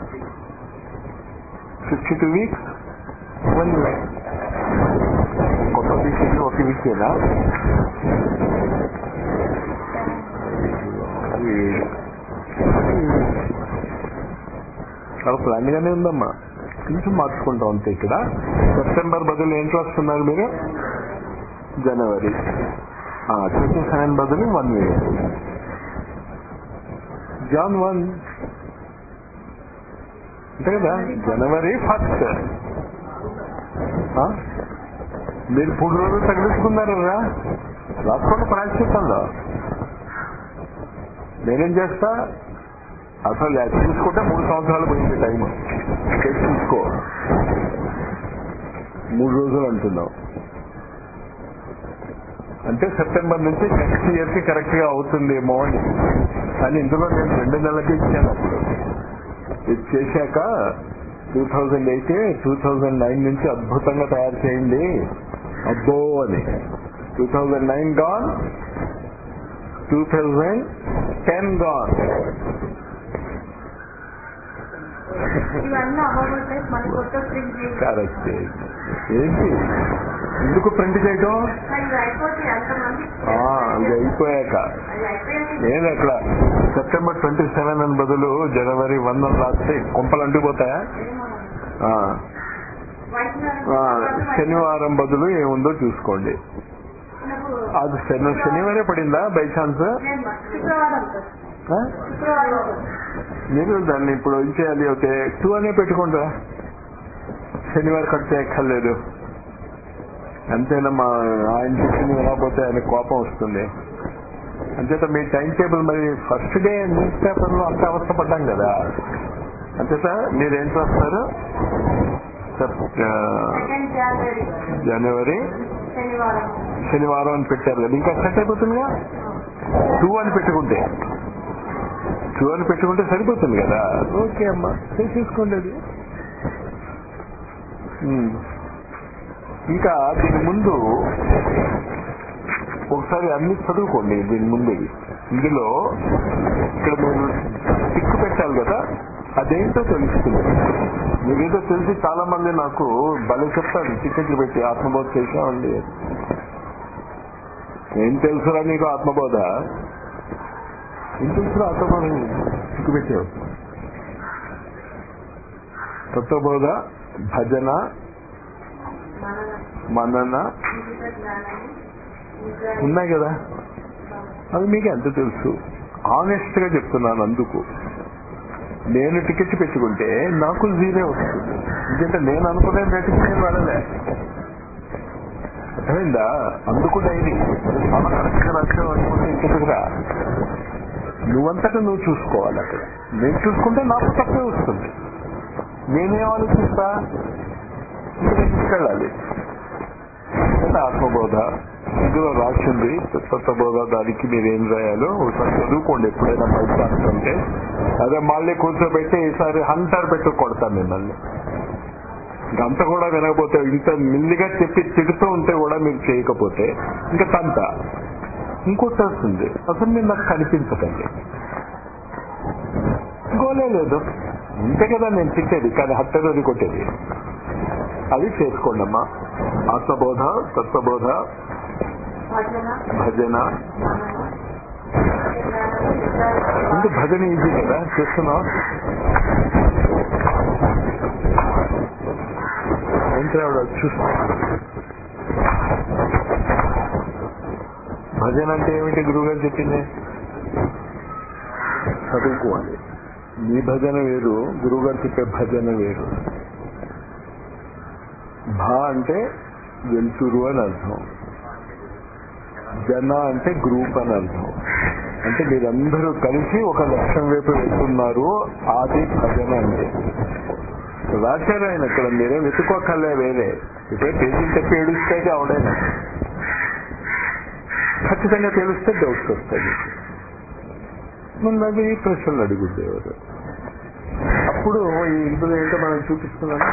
fifty two weeks one కొత్త వీక్ ఒక వీకేనా చాలా ప్లాన్ గానే ఉందమ్మా కొంచెం మార్చుకుంటాం అంతే ఇక్కడ సెప్టెంబర్ బదులు ఏంటి వస్తున్నారు మీరు జనవరి ట్వంటీ సెవెన్ బదులు వన్ ఇయర్ జాన్ వన్ అంతే కదా జనవరి ఫస్ట్ మీరు మూడు రోజులు తగిలించుకున్నారు కదా రాసుకోండి ప్రాయశ్చిత్తంలో నేనేం చేస్తా అసలు అది చూసుకుంటే మూడు సంవత్సరాలు పోయింది టైం చేసి చూసుకో మూడు రోజులు అంటున్నావు అంటే సెప్టెంబర్ నుంచి నెక్స్ట్ ఇయర్ కి కరెక్ట్ గా అవుతుందేమో అని కానీ ఇందులో నేను రెండు నెలలకి ఇచ్చాను అప్పుడు ఇది చేశాక two thousand eight two thousand nine నుంచి అద్భుతంగా తయారు చేయండి అబ్బో అని two thousand nine gone two thousand ten gone ఇవన్నీ అవ్వబోతాయి మళ్ళీ కొత్త ప్రింట్ చేయాలి కరెక్ట్ ఏంటి ఎందుకు ప్రింట్ చేయటం ఇది అయిపోతే అంతమంది ఆ, ఇది అయిపోయాక అది అయిపోయాక ఏది అక్కడ సెప్టెంబర్ ట్వంటీ సెవెన్ అని బదులు జనవరి వన్ అని రాస్తే కొంపలు అంటుకుపోతాయా ఏమో. ఆ, వైద్యురాలు ఆ, శనివారం బదులు ఏముందో చూసుకోండి నాకు అది శని శనివారే పడిందా బై ఛాన్స్ నేను శుక్రవారం సార్. శుక్రవారం మీరు దాన్ని ఇప్పుడు ఏం చేయాలి ఓకే టూ అనే పెట్టుకుంటా శనివారం కట్ చేయక్కర్లేదు అంతేనా మా ఆయన చెప్పిన రాకపోతే ఆయన కోపం వస్తుంది అంచేత మీ టైం టేబుల్ మరి ఫస్ట్ డే న్యూస్ పేపర్ లో అంత అవస్థపడ్డాం కదా అంచేత మీరేం చేస్తారు సెప్- ఆ, సెకండ్ జనవరి జనవరి శనివారం శనివారం అని పెట్టారు కదా ఇంకా సెట్ అయిపోతుందిగా టూ అని పెట్టుకుంటే టూ అని పెట్టుకుంటే సరిపోతుంది కదా ఓకే అమ్మా చేసేసుకోండి అది ఉమ్. ఇంకా దీని ముందు ఒకసారి అన్ని చదువుకోండి దీని ముందు ఇందులో ఇక్కడ మీరు టిక్కు పెట్టాలి కదా అదేంటో తెలుస్తుంది మీరేదో తెలిసి చాలా మంది నాకు భలే చెప్తారు టికెట్లు పెట్టి ఆత్మబోధ చేసామండి ఏం తెలుసురా నీకు ఆత్మబోధ ఏం తెలుసురా ఆత్మబోధ టిక్కు పెట్టావు తత్వబోధ భజన మన మనన జీవిత జ్ఞానము ఇంకా ఉన్నాయి కదా అవి మీకు ఎంత తెలుసు ఆనెస్ట్ గా చెప్తున్నాను అందుకు నేను టికెట్ పెట్టుకుంటే నాకు జీరో వస్తుంది ఎందుకంటే నేను అనుకునే రేటుకి నేను వెళ్ళలే అర్థమైందా అందుకు డైరీ చాలా కరెక్ట్ గా రాసావు అనుకుంటే ఇంకెందుకురా నువ్వంతటా నువ్వు చూసుకోవాలి అక్కడ నేను చూసుకుంటే నాకు తప్పే వస్తుంది నేనేం ఆలోచిస్తా ఇంకా తీసుకెళ్ళాలి అంటే ఆత్మబోధ ఇందులో రాసింది తత్వబోధ దానికి మీరు ఏం రాయాలో ఒకసారి చదువుకోండి ఎప్పుడైనా బయట రాస్తుంటే అదే మళ్ళీ కూర్చోబెట్టి ఈసారి హంటర్ పెట్టు కొడతాను మిమ్మల్ని గంట కూడా వినకపోతే ఇంత మిల్లిగా చెప్పి తిడుతూ ఉంటే కూడా మీరు చేయకపోతే ఇంకా తంత ఇంకోటి వస్తుంది అసలు మీరు నాకు కనిపించకండి గోలే లేదు ఇంతే కదా నేను తిట్టేది కానీ హత్తరోజు కొట్టేది అది చేసుకోండి అమ్మా ఆత్మబోధ తత్వబోధ భజన భజన మనము జ్ఞానము ఇంకా ముందు భజన ఈజీ కదా చేస్తున్నావు ఏంటి ఆవిడ చూస్తా భజన అంటే ఏమిటి గురువు గారు చెప్పింది చదువుకోవాలి మీ భజన వేరు గురువు గారు చెప్పే భజన వేరు భా అంటే వెలుతురు అని అర్థం జన అంటే గ్రూప్ అని అర్థం అంటే మీరందరూ కలిసి ఒక లక్ష్యం వైపు వెళ్తున్నారు అది భజన అంటే రాశారు ఆయన ఇక్కడ మీరే వెతుకోకలే వేరే ఇప్పుడే పేజీలు చెప్పి ఏడుస్తే అవడైనా ఖచ్చితంగా తెలిస్తే డౌట్స్ వస్తాయి మన అవి ప్రశ్నలు అడుగుద్దేవారు అప్పుడు ఈ ఇందులో ఏంటో మనం చూపిస్తున్నాను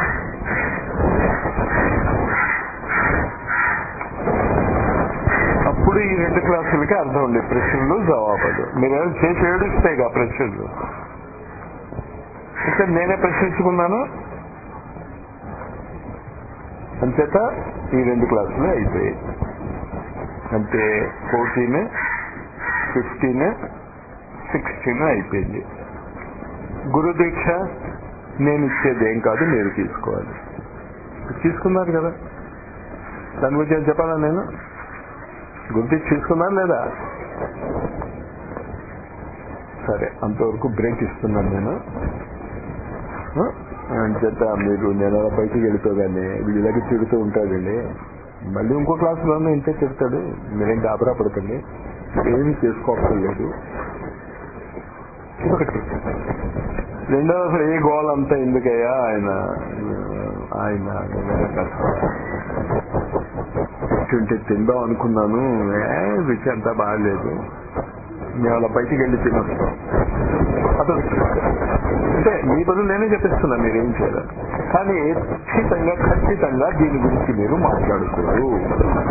అప్పుడు ఈ రెండు క్లాసులకి అర్థం ఉండే ప్రశ్నలు జవాబులు మీరేమైనా చేసి ఏడుస్తాయి కా ప్రశ్నలు ఇక్కడ నేనే ప్రశ్నించుకున్నాను అంచేత ఈ రెండు క్లాసులు అయిపోయాయి అంటే ఫోర్టీన్ ఫిఫ్టీన్ సిక్స్టీన్ అయిపోయింది గురు దీక్ష నేను ఇచ్చేది ఏం కాదు మీరు తీసుకోవాలి తీసుకున్నారు కదా దాని గురించి ఏం చెప్పాలా నేను గురు దీక్ష తీసుకున్నాను లేదా సరే అంతవరకు బ్రేక్ ఇస్తున్నాను నేను ఆ? అంచేత మీరు నేను అలా బయటికి వెళ్ళిపోగానే వీడి దగ్గర తిడుతూ ఉంటాడండి మళ్ళీ ఇంకో క్లాసులోనే ఇంతే తిడతాడు మీరేం గాబరా పడకండి ఏమీ చేసుకోక్కర్లేదు ఒకటి రెండవ అసలు ఏ గోల్ అంతా ఎందుకయ్యా ఆయన ఆయన తింటే తిందాం అనుకున్నాను ఏ రుచి అంతా బాగాలేదు మేము అలా బయటికి వెళ్ళి తినొస్తాం అదొకటి అంటే మీ బదులు నేనే చెప్పిస్తున్నా మీరేం చేయాలి కానీ ఖచ్చితంగా ఖచ్చితంగా దీని గురించి మీరు మాట్లాడుకోరు